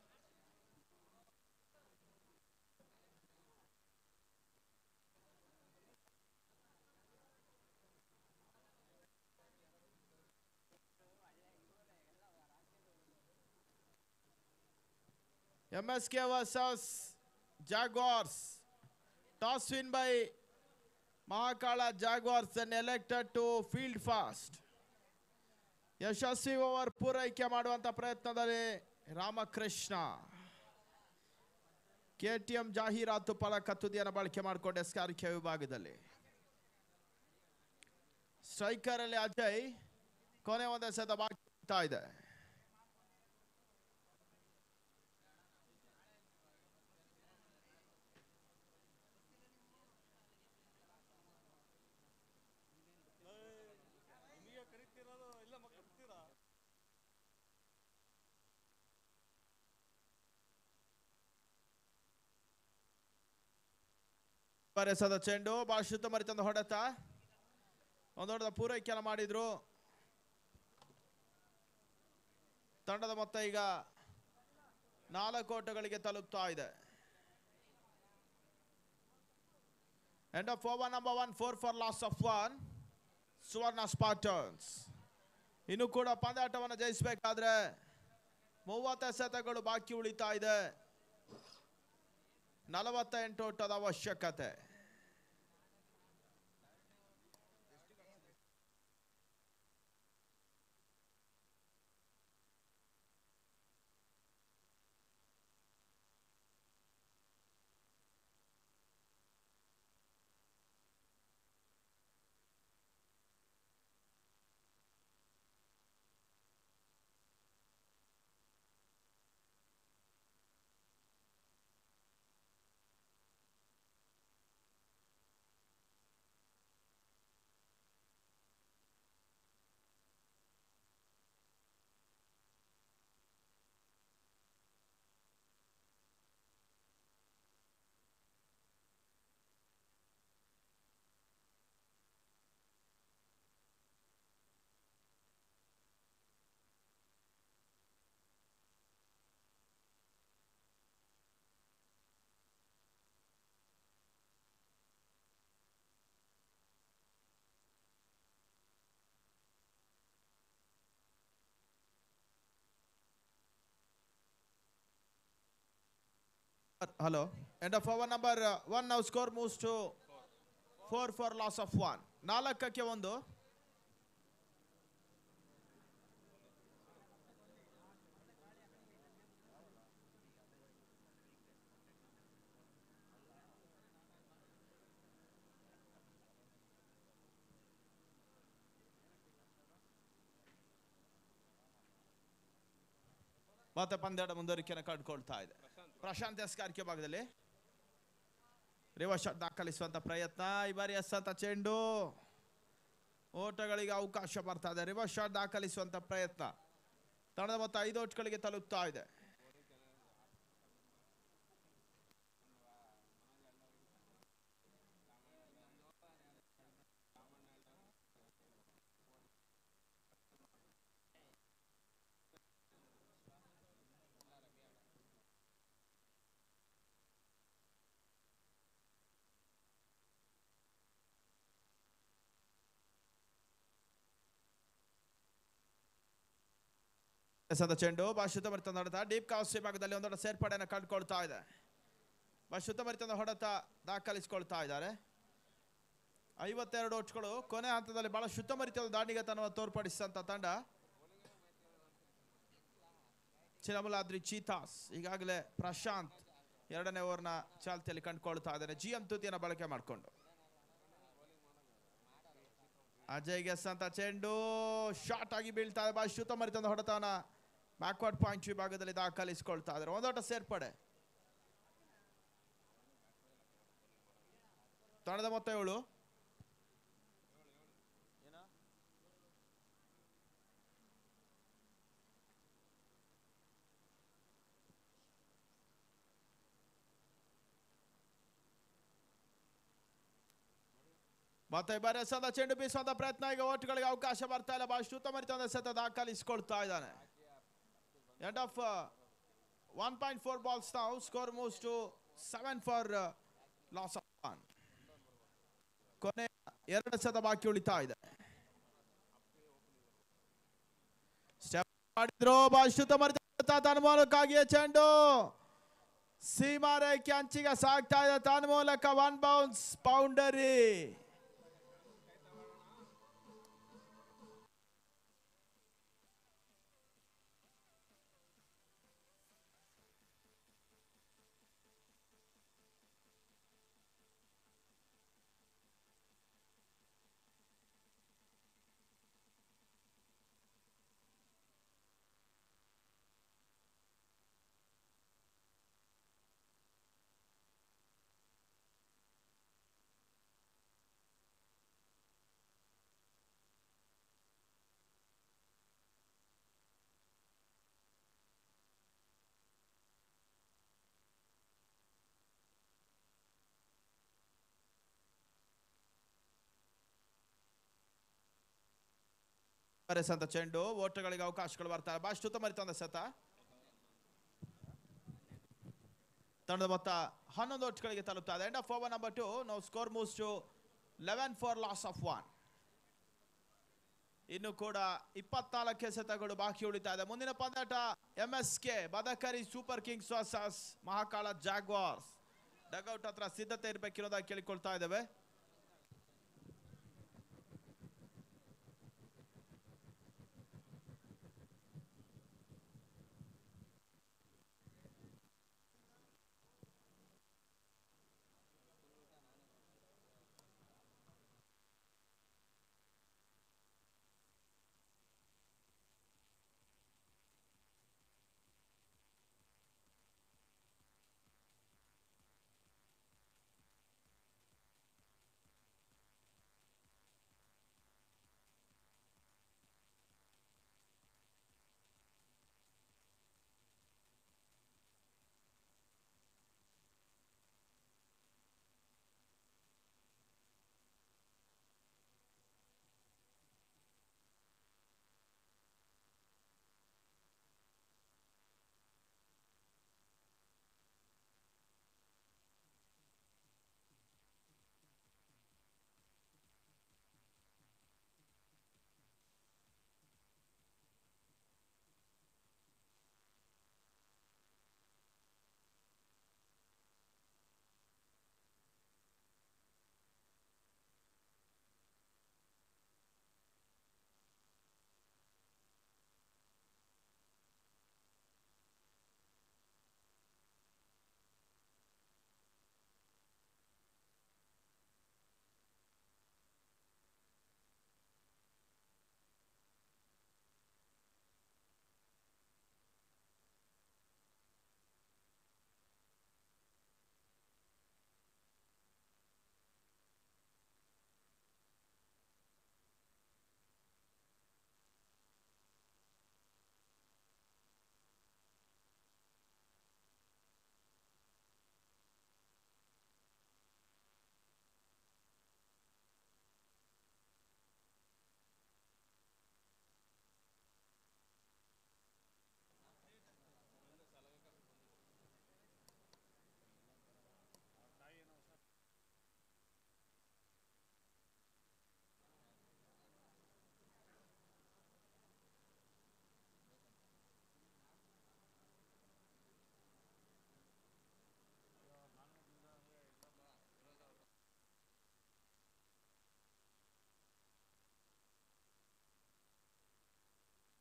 MSK versus Jaguars. Toss win by Mahakala Jaguars and elected to field fast. ಯಶಸ್ವಿ ಓವರ್ ಪೂರೈಕೆ ಮಾಡುವಂತ ಪ್ರಯತ್ನದಲ್ಲಿ ರಾಮಕೃಷ್ಣ ಕೆಟಿಎಂ ಜಾಹೀರಾತು ಫಲಕ ತುದಿಯನ್ನು ಬಳಕೆ ಮಾಡಿಕೊಂಡು ಎಸ್ಕಾರಿಕೆ ವಿಭಾಗದಲ್ಲಿ ಸ್ಟ್ರೈಕರ್ ಅಲ್ಲಿ ಅಜಯ್ ಕೊನೆ ಒಂದು ಎಸೆತ ಬಾಕಿ ಉಳಿತಾ ಇದೆ ಎಸೆದ ಚೆಂಡು ಬಹಳ ಶುದ್ಧ ಮರಿತಂದು ಹೊಡೆತ ಒಂದೊಡ್ಡ ಪೂರೈಕೆಯನ್ನು ಮಾಡಿದ್ರು ತಂಡದ ಮೊತ್ತ ಈಗ ನಾಲ್ಕು ಓಟಗಳಿಗೆ ತಲುಪ್ತಾ ಇದೆ end of over number one four for loss of one Suvarna Spartans ಇನ್ನು ಕೂಡ ಪಂದ್ಯಾಟವನ್ನು ಜಯಿಸಬೇಕಾದ್ರೆ ಮೂವತ್ತು ಎಸೆತಗಳು ಬಾಕಿ ಉಳಿತಾ ಇದೆ ನಲವತ್ತೆಂಟು ಓಟದ ಅವಶ್ಯಕತೆ hello end of over number one ನಾವು score moves to four for loss of one ನಾಲ್ಕಕ್ಕೆ ಒಂದು ಮತ್ತೆ ಪಂದ್ಯಾಟ ಮುಂದುವರಿಕೆಯನ್ನು ಕಂಡುಕೊಳ್ತಾ ಇದೆ ಪ್ರಶಾಂತ್ ಎಸ್ಕಾರ್ಕೆ ಭಾಗದಲ್ಲಿ ರಿವರ್ಸ್ ಶಾಟ್ ದಾಖಲಿಸುವಂತ ಪ್ರಯತ್ನ ಈ ಬಾರಿ ಎಸ್ಸಂತ ಚೆಂಡು ಓಟಗಳಿಗೆ ಅವಕಾಶ ಬರ್ತಾ ಇದೆ ರಿವರ್ಸ್ ಶಾಟ್ ದಾಖಲಿಸುವಂತ ಪ್ರಯತ್ನ ತಂಡದ ಮೊತ್ತ ಐದು ಓಟ್ಗಳಿಗೆ ತಲುಪ್ತಾ ಇದೆ ಎಸೆದ ಚೆಂಡು ಬಾಶುತ ಮರಿತಂದ ಹೊಡೆತ ಡೀಪ್ ಕಾಸ್ಟ್ ಭಾಗದಲ್ಲಿ ಒಂದೊಡ್ಡ ಸೇರ್ಪಡೆಯನ್ನು ಕಂಡುಕೊಳ್ತಾ ಇದೆ ಬಾಶುತ ಮರಿತಂದ ಹೊಡೆತ ದಾಖಲಿಸಿಕೊಳ್ತಾ ಇದ್ದಾರೆ ಐವತ್ತೆರಡು ಓಟ್ಗಳು ಕೊನೆ ಹಂತದಲ್ಲಿ ಬಹಳ ಶುದ್ಧ ಮರಿತದ ದಾಂಡಿಗತನವನ್ನು ತೋರ್ಪಡಿಸಿದಂತ ತಂಡ ಚಿರಮಲಾದ್ರಿ ಚೀತಾಸ್ ಈಗಾಗಲೇ ಪ್ರಶಾಂತ್ ಎರಡನೇ ಓವರ್ನ ಚಾಲ್ತಿಯಲ್ಲಿ ಕಂಡುಕೊಳ್ತಾ ಇದ್ದಾರೆ ಜಿ ಎಂ ತುತಿಯನ್ನು ಬಳಕೆ ಮಾಡಿಕೊಂಡು ಅಜಯ್ ಗೆಸ್ ಅಂತ ಚೆಂಡು ಶಾರ್ಟ್ ಆಗಿ ಬೀಳ್ತಾ ಇದೆ ಬಾಯಿ ಶುತ ಮರಿತಂದ ಹೊಡೆತವನ್ನ ಬ್ಯಾಕ್ವರ್ಡ್ ಪಾಯಿಂಟ್ ವಿಭಾಗದಲ್ಲಿ ದಾಖಲಿಸಿಕೊಳ್ತಾ ಇದ್ದಾರೆ ಒಂದೋಟ ಸೇರ್ಪಡೆ ತಂಡದ ಮೊತ್ತ ಏಳು ಮತ್ತೆ ಬರೆಸದ ಚೆಂಡು ಬೀಸುವಂತ ಪ್ರಯತ್ನ ಈಗ ಓಟ್ಗಳಿಗೆ ಅವಕಾಶ ಬರ್ತಾ ಇಲ್ಲ ಬಹಳ ಶುತ ಮರಿತಂದ ಸತ ದಾಖಲಿಸಿಕೊಳ್ತಾ ಇದ್ದಾನೆ end of one point four balls ನಾವು score moves to seven for loss of one ಕೊನೆ ಎರಡು ಸತ ಬಾಕಿ ಉಳಿತಾ ಇದೆ ಸ್ಟೆಪ್ ಮಾಡಿದ್ರು ಬಾಶುತ ಮರಿತ ತನ್ನ ಮೂಲಕವಾಗಿಯೇ ಚೆಂಡು ಸೀಮಾ ರೇಖೆ ಅಂಚಿಗೆ ಸಾಗ್ತಾ ಇದೆ ತನ್ನ ಮೂಲಕ ಒನ್ ಬೌನ್ಸ್ ಬೌಂಡರಿ ಬರೆಸಂತ ಚೆಂಡು ಓಟಗಳಿಗೆ ಅವಕಾಶಗಳು ಬರ್ತಾರೆ ಬಾಶುತ ಮರಿತಂದ ಸತ ತಂಡದ ಮೊತ್ತ ಹನ್ನೊಂದು ಓಟ್ಗಳಿಗೆ ತಲುಪ್ತಾ ಇದೆ end of over number two ನಾವು score moves to eleven for loss of one ಇನ್ನು ಕೂಡ ಇಪ್ಪತ್ನಾಲ್ಕು ಎಸೆತಗಳು ಬಾಕಿ ಉಳಿತಾ ಇದೆ ಮುಂದಿನ ಪಂದ್ಯಾಟ M S K Madakari Super Kings versus Mahakala Jaguars dugout ಹತ್ರ ಸಿದ್ಧತೆ ಇರಬೇಕಿರೋದಾಗಿ ಕೇಳಿಕೊಳ್ತಾ ಇದ್ದೇವೆ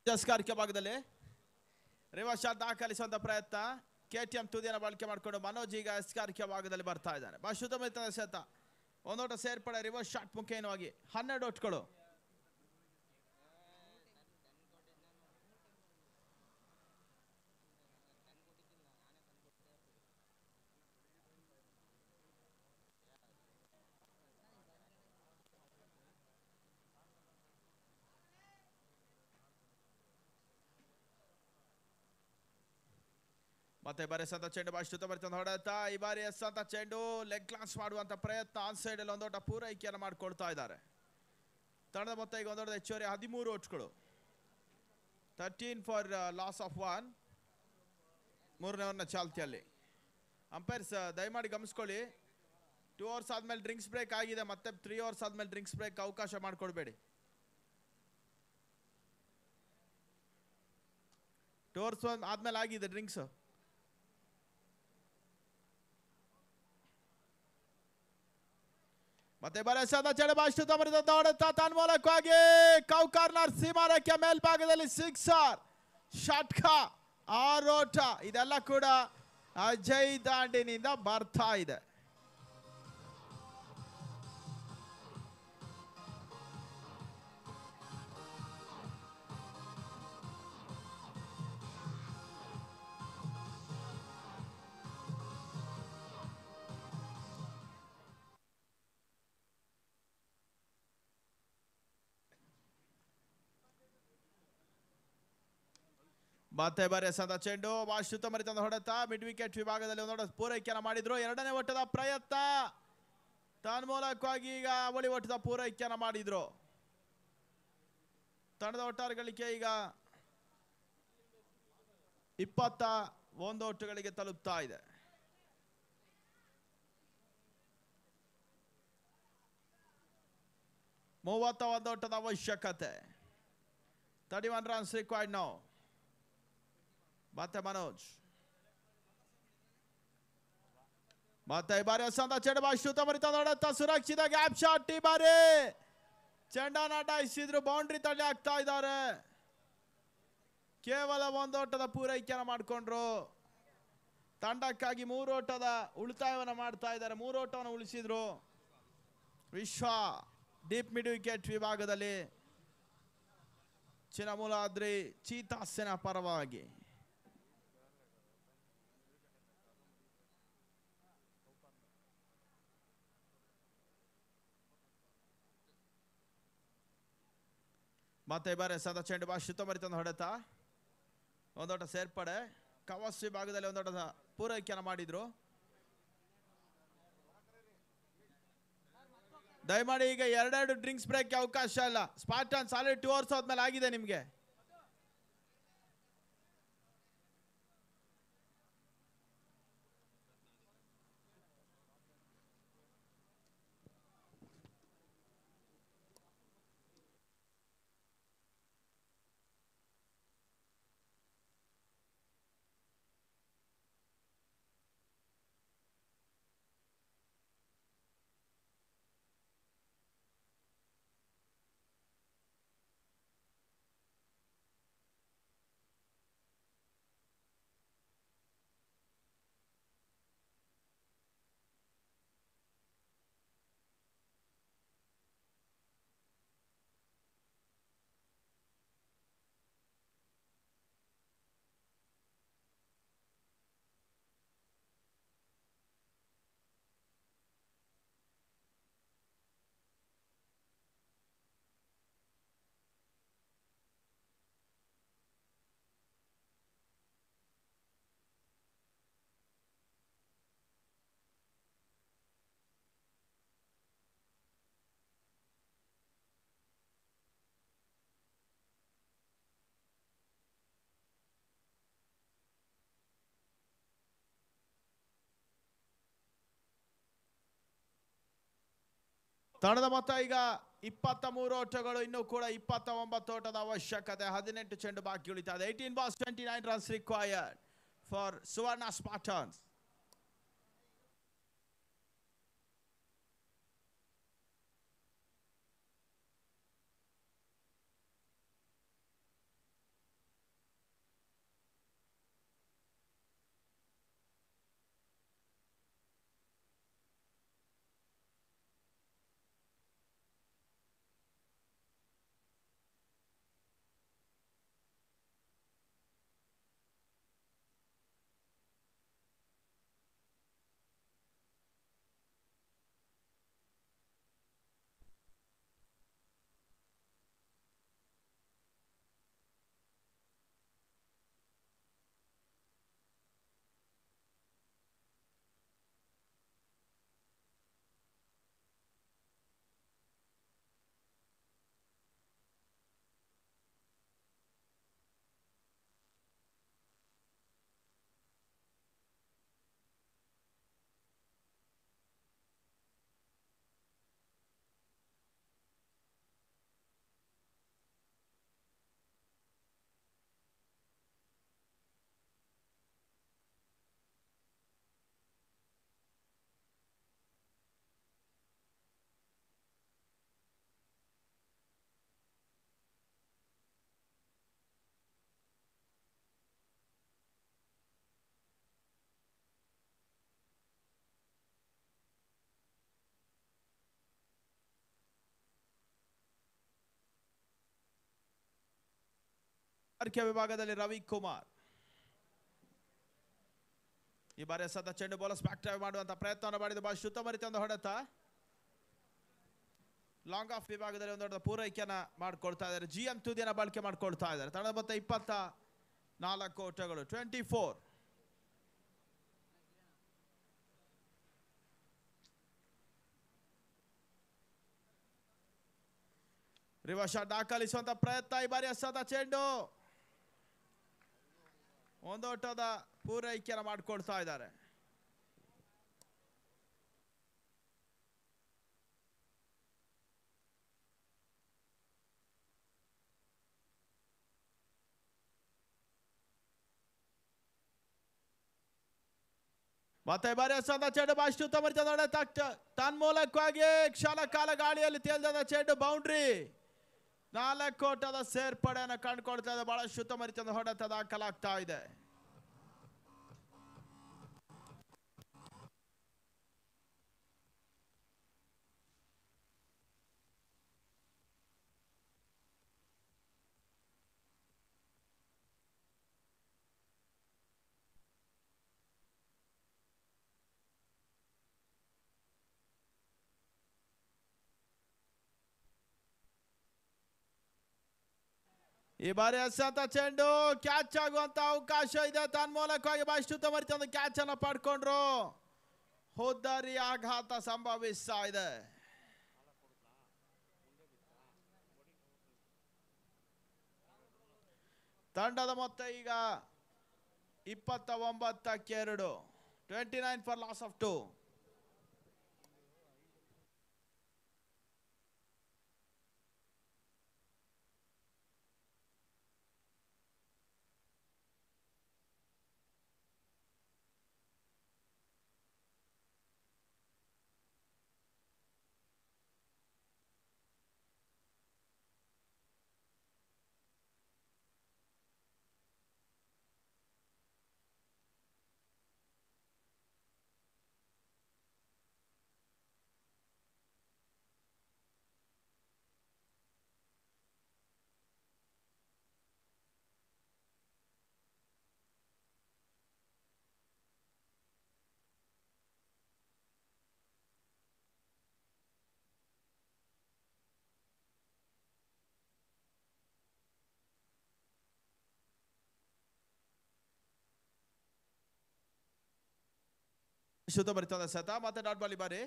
ತಿರಸ್ಕಾರಿಕೆ ಭಾಗದಲ್ಲಿ ರಿವರ್ಸ್ ಶಾಟ್ ದಾಖಲಿಸುವಂತ ಪ್ರಯತ್ನ ಕೆ ಟಿ ಎಂ ತುದಿಯನ್ನು ಬಳಕೆ ಮಾಡಿಕೊಂಡು ಮನೋಜ್ ಈಗ ಎಸ್ಕಾರಿಕೆ ಭಾಗದಲ್ಲಿ ಬರ್ತಾ ಇದ್ದಾನೆ ಬಾ ಶುದ್ಧಮಿತ ಸೆತ ಒಂದೋಟ ಸೇರ್ಪಡೆ ರಿವರ್ಸ್ ಶಾಟ್ ಮುಖೇನವಾಗಿ ಹನ್ನೆರಡು ಒಟ್ಗಳು ಮತ್ತೆ ಬಾರಿ ಎಸಂತ ಚೆಂಡು ಬಾಷ್ಟು ಬರ್ತಂತ ಹೊಡೆತ ಈ ಬಾರಿ ಎಸಂತ ಚೆಂಡು ಲೆಗ್ ಕ್ಲಾಸ್ ಮಾಡುವಂತ ಪ್ರಯತ್ನ ಆನ್ ಸೈಡ್ ಅಲ್ಲಿ ಒಂದೊಡ್ಡ ಪೂರೈಕೆಯನ್ನು ಮಾಡ್ಕೊಳ್ತಾ ಇದ್ದಾರೆ ತಂಡದ ಮೊತ್ತ ಈಗ ಒಂದೊಡ್ಡ ಹೆಚ್ಚುವರಿ ಹದಿಮೂರು ಓಟ್ಗಳು thirteen for loss of one ಮೂರನೇ ಓವರ್ನ ಚಾಲ್ತಿಯಲ್ಲಿ ಅಂಪೈರ್ಸ್ ದಯಮಾಡಿ ಗಮನಿಸ್ಕೊಳ್ಳಿ ಟೂ ಅವರ್ಸ್ ಆದ್ಮೇಲೆ ಡ್ರಿಂಕ್ಸ್ ಬ್ರೇಕ್ ಆಗಿದೆ ಮತ್ತೆ ತ್ರೀ ಅವರ್ಸ್ ಆದ್ಮೇಲೆ ಡ್ರಿಂಕ್ಸ್ ಬ್ರೇಕ್ ಅವಕಾಶ ಮಾಡಿಕೊಡ್ಬೇಡಿ ಟೂ ಅವರ್ಸ್ ಆದ್ಮೇಲೆ ಆಗಿದೆ ಡ್ರಿಂಕ್ಸ್ ಮತ್ತೆ ಬರಸದ ಚೆಡಬಾಷ್ಟು ತಮರಿದ ಹೊಡೆತ ತನ್ಮೂಲಕವಾಗಿ ಕೌಕಾರ್ನರ್ ಸೀಮಾರಕ್ಕೆ ಮೇಲ್ಭಾಗದಲ್ಲಿ ಸಿಕ್ಸರ್ ಷಟ್ಕ ಆರೋಟ ಇದೆಲ್ಲ ಕೂಡ ಅಜಯ್ ದಾಂಡಿನಿಂದ ಬರ್ತಾ ಇದೆ ಮತ್ತೆ ಬಾರಿ ಎಸೆದ ಚೆಂಡು ವಾಶುತ ಮರಿತಂದ ಹೊಡೆತ ಮಿಡ್ ವಿಕೆಟ್ ವಿಭಾಗದಲ್ಲಿ ಒಂದೊಡ ಪೂರೈಕೆಯನ್ನು ಮಾಡಿದ್ರು ಎರಡನೇ ಒಟ್ಟದ ಪ್ರಯತ್ನ ತನ್ಮೂಲಕವಾಗಿ ಈಗ ಅವಳಿ ಒಟ್ಟದ ಪೂರೈಕೆಯನ್ನು ಮಾಡಿದ್ರು ತಂಡದ ಒಟ್ಟಾರೆ ಗಳಿಕೆ ಈಗ ಇಪ್ಪತ್ತ ಒಂದು ಒಟ್ಟುಗಳಿಗೆ ತಲುಪ್ತಾ ಇದೆ ಮೂವತ್ತ ಒಂದು ಒಟ್ಟದ ಅವಶ್ಯಕತೆ ತರ್ಟಿ ಒನ್ ರನ್ಸ್ ರಿಕ್ವೈರ್ಡ್ ನಾವು ಮತ್ತೆ ಮನೋಜ್ ಮತ್ತೆ ಈ ಬಾರಿ ಹೊಸಂತ ಚೆಂಡು ಬಾರಿ ಶೂತ ಮರಿತ ನೋಡುತ್ತಾ ಸುರಕ್ಷಿತ ಗ್ಯಾಪ್ ಶಾಟ್ ಈ ಬಾರಿ ಚೆಂಡನ ಅಟಾಯಿಸಿದ್ರು ಬೌಂಡ್ರಿ ತಳ್ಳಿ ಆಗ್ತಾ ಇದ್ದಾರೆ ಕೇವಲ ಒಂದು ಓಟದ ಪೂರೈಕೆಯನ್ನು ಮಾಡಿಕೊಂಡ್ರು ತಂಡಕ್ಕಾಗಿ ಮೂರು ಓಟದ ಉಳಿತಾಯವನ್ನು ಮಾಡ್ತಾ ಇದ್ದಾರೆ ಮೂರು ಓಟವನ್ನು ಉಳಿಸಿದ್ರು ವಿಶ್ವ ಡೀಪ್ ಮಿಡ್ ವಿಕೆಟ್ ವಿಭಾಗದಲ್ಲಿ ಚಿನ್ನಮೂಲಾದ್ರಿ ಚೀತಾಸೆನ ಪರವಾಗಿ ಮತ್ತೆ ಬಾರಿ ಸದ ಚೆಂಡು ಬಾ ಶುತಮರಿತಂದು ಹೊಡೆತ ಒಂದೋಟ ಸೇರ್ಪಡೆ ಕವಾಸ್ ವಿಭಾಗದಲ್ಲಿ ಒಂದೋಟ ಪೂರೈಕೆಯನ್ನು ಮಾಡಿದ್ರು ದಯಮಾಡಿ ಈಗ ಎರಡೆರಡು ಡ್ರಿಂಕ್ಸ್ ಬ್ರೇಕ್ ಅವಕಾಶ ಇಲ್ಲ spot on solid two overs ಆದ್ಮೇಲೆ ಆಗಿದೆ ನಿಮಗೆ ತಂಡದ ಮೊತ್ತ ಈಗ ಇಪ್ಪತ್ತ ಮೂರು ಓಟಗಳು ಇನ್ನೂ ಕೂಡ ಇಪ್ಪತ್ತ ಒಂಬತ್ತು ಓಟದ ಅವಶ್ಯಕತೆ ಹದಿನೆಂಟು ಚೆಂಡು ಬಾಕಿ ಉಳಿತಾ ಇದೆ eighteen balls twenty nine runs required for Suvarna Spartans ಅರ್ಕೆ ವಿಭಾಗದಲ್ಲಿ ರವಿ ಕುಮಾರ್ ಈ ಬಾರಿ ಸತ ಚೆಂಡು ಬಾಲಸ್ ಬ್ಯಾಕ್ ಡ್ರೈವ್ ಮಾಡುವಂತ ಪ್ರಯತ್ನವನ್ನು ಮಾಡಿದ ಬಹಳ ಉತ್ತಮ ರೀತಿಯ ಒಂದು ಹೊಡೆತ ಲಾಂಗ್ ಆಫ್ ವಿಭಾಗದಲ್ಲಿ ಒಂದು ದೊಡ್ಡ ಪೂರೈಕೆಯನ್ನ ಮಾಡ್ಕೊಳ್ತಾ ಇದ್ದಾರೆ ಜಿ ಎಂ ತುದಿಯನ್ನ ಬಳಕೆ ಮಾಡ್ಕೊಳ್ತಾ ಇದ್ದಾರೆ ತಂಡದ ಮೊತ್ತ ಇಪ್ಪತ್ತ ನಾಲ್ಕು ಓಟಗಳು ಟ್ವೆಂಟಿ ಫೋರ್ ರಿವರ್ಸ್ ಶಾಟ್ ದಾಖಲಿಸುವಂತ ಪ್ರಯತ್ನ ಈ ಬಾರಿ ಎಸೆದ ಚೆಂಡು ಒಂದೋಟದ ಪೂರೈಕೆಯನ್ನು ಮಾಡ್ಕೊಳ್ತಾ ಇದ್ದಾರೆ ಮತ್ತೆ ಬಾರಿ ಎಸೆದ ಚೆಂಡು ಬಹಳಷ್ಟು ಉತ್ತಮ ರೀತಿಯ ಹೊಡೆತ ತಕ್ಕ- ತನ್ಮೂಲಕವಾಗಿ ಕ್ಷಣ ಕಾಲ ಗಾಳಿಯಲ್ಲಿ ತೇಲ್ದ ಚೆಂಡು ಬೌಂಡ್ರಿ ನಾಲ್ಕು ಓಟದ ಸೇರ್ಪಡೆಯನ್ನು ಕಂಡುಕೊಳ್ತಾ ಇದೆ ಬಹಳಷ್ಟು ಉತ್ತಮ ರೀತಿಯ ಹೊಡೆತ ದಾಖಲಾಗ್ತಾ ಇದೆ ಈ ಬಾರಿ ಎಸೆತ ಚೆಂಡು ಕ್ಯಾಚ್ ಆಗುವಂತ ಅವಕಾಶ ಇದೆ ತನ್ಮೂಲಕವಾಗಿ ಬಹಳಷ್ಟು ಉತ್ತಮ ರೀತಿಯ ಒಂದು ಕ್ಯಾಚ್ ಅನ್ನ ಪಡ್ಕೊಂಡ್ರು ಹುದ್ದಾರಿ ಆಘಾತ ಸಂಭವಿಸ್ತಾ ಇದೆ ತಂಡದ ಮೊತ್ತ ಈಗ ಇಪ್ಪತ್ತ ಒಂಬತ್ತಕ್ಕೆ ಎರಡು twenty nine for loss of two ಶುದ್ಧ ಬರ್ತದೆ ಸತ ಮತ್ತೆ ಡಾಟ್ ಬಾಲ್ ಈ ಬಾರಿ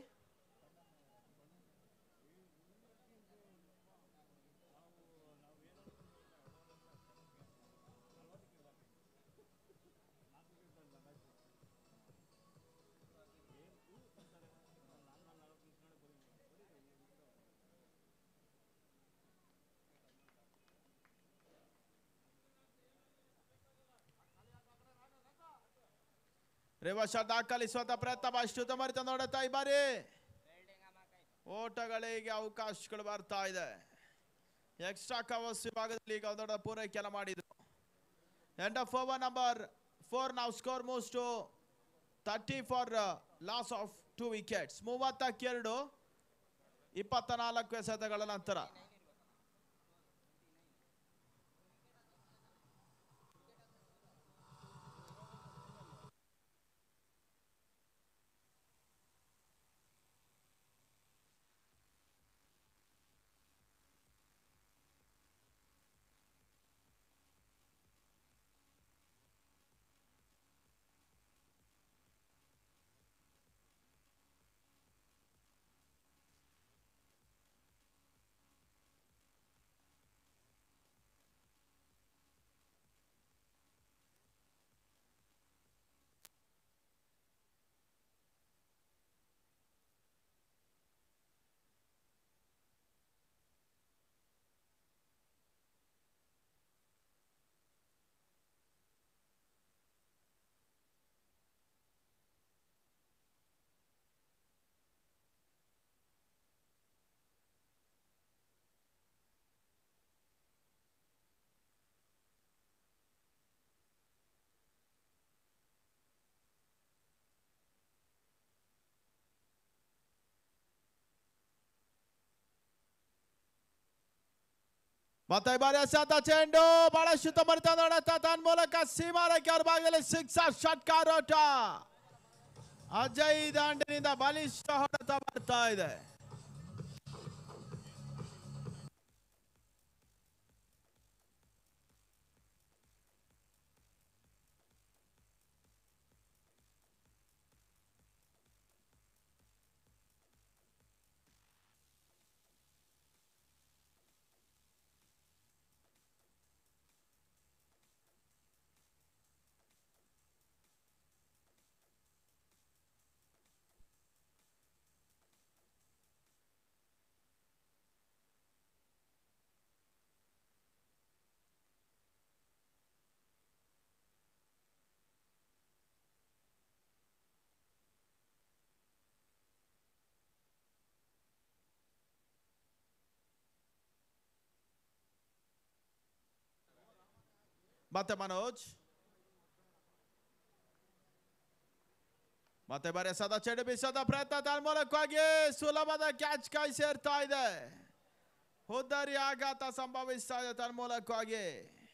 ರೇವಶ ದಾಖಲಿಸುವಂತ ಪ್ರಯತ್ನ ಬಹಳಷ್ಟು ಉತ್ತಮ ರೀತಿಯ ನೋಡುತ್ತಾ ಈ ಬಾರಿ ಓಟಗಳಿಗೆ ಅವಕಾಶಗಳು ಬರ್ತಾ ಇದೆ ಎಕ್ಸ್ಟ್ರಾ ಕವರ್ಸ್ ವಿಭಾಗದಲ್ಲಿ ಈಗ ಒಂದು ದೊಡ್ಡ ಪೂರೈಕೆಯನ್ನು ಮಾಡಿದ್ರು end of over number four ನಾವು score moves to thirty for loss of two wickets ಮೂವತ್ತಕ್ಕೆರಡು ಇಪ್ಪತ್ತ ನಾಲ್ಕು ಎಸೆತಗಳ ನಂತರ ಮತ್ತೆ ಈ ಬಾರಿ ಎಸೆತ ಚೆಂಡು ಬಹಳಷ್ಟು ತಮರಿತ ನೋಡುತ್ತ ತನ್ನ ಮೂಲಕ ಸೀಮಾರಕ್ಕೆ ಅವ್ರ ಭಾಗದಲ್ಲಿ ಸಿಕ್ಸ್ ಷಟ್ಕಾರ ಓಟ ಅಜಯ್ ದಾಂಡಿನಿಂದ ಬಲಿಷ್ಠ ಹೊಡೆತ ಬರ್ತಾ ಇದೆ ಮತ್ತೆ ಮನೋಜ್ ಮತ್ತೆ ಬರೀ ಸದಾ ಚೆಂಡು ಬೀಸೋದ ಪ್ರಯತ್ನ ತನ್ನ ಮೂಲಕವಾಗಿ ಸುಲಭದ ಕ್ಯಾಚ್ ಕೈ ಸೇರ್ತಾ ಇದೆ ಹುದ್ದರಿ ಆಘಾತ ಸಂಭವಿಸ್ತಾ ಇದೆ ತನ್ನ ಮೂಲಕವಾಗಿ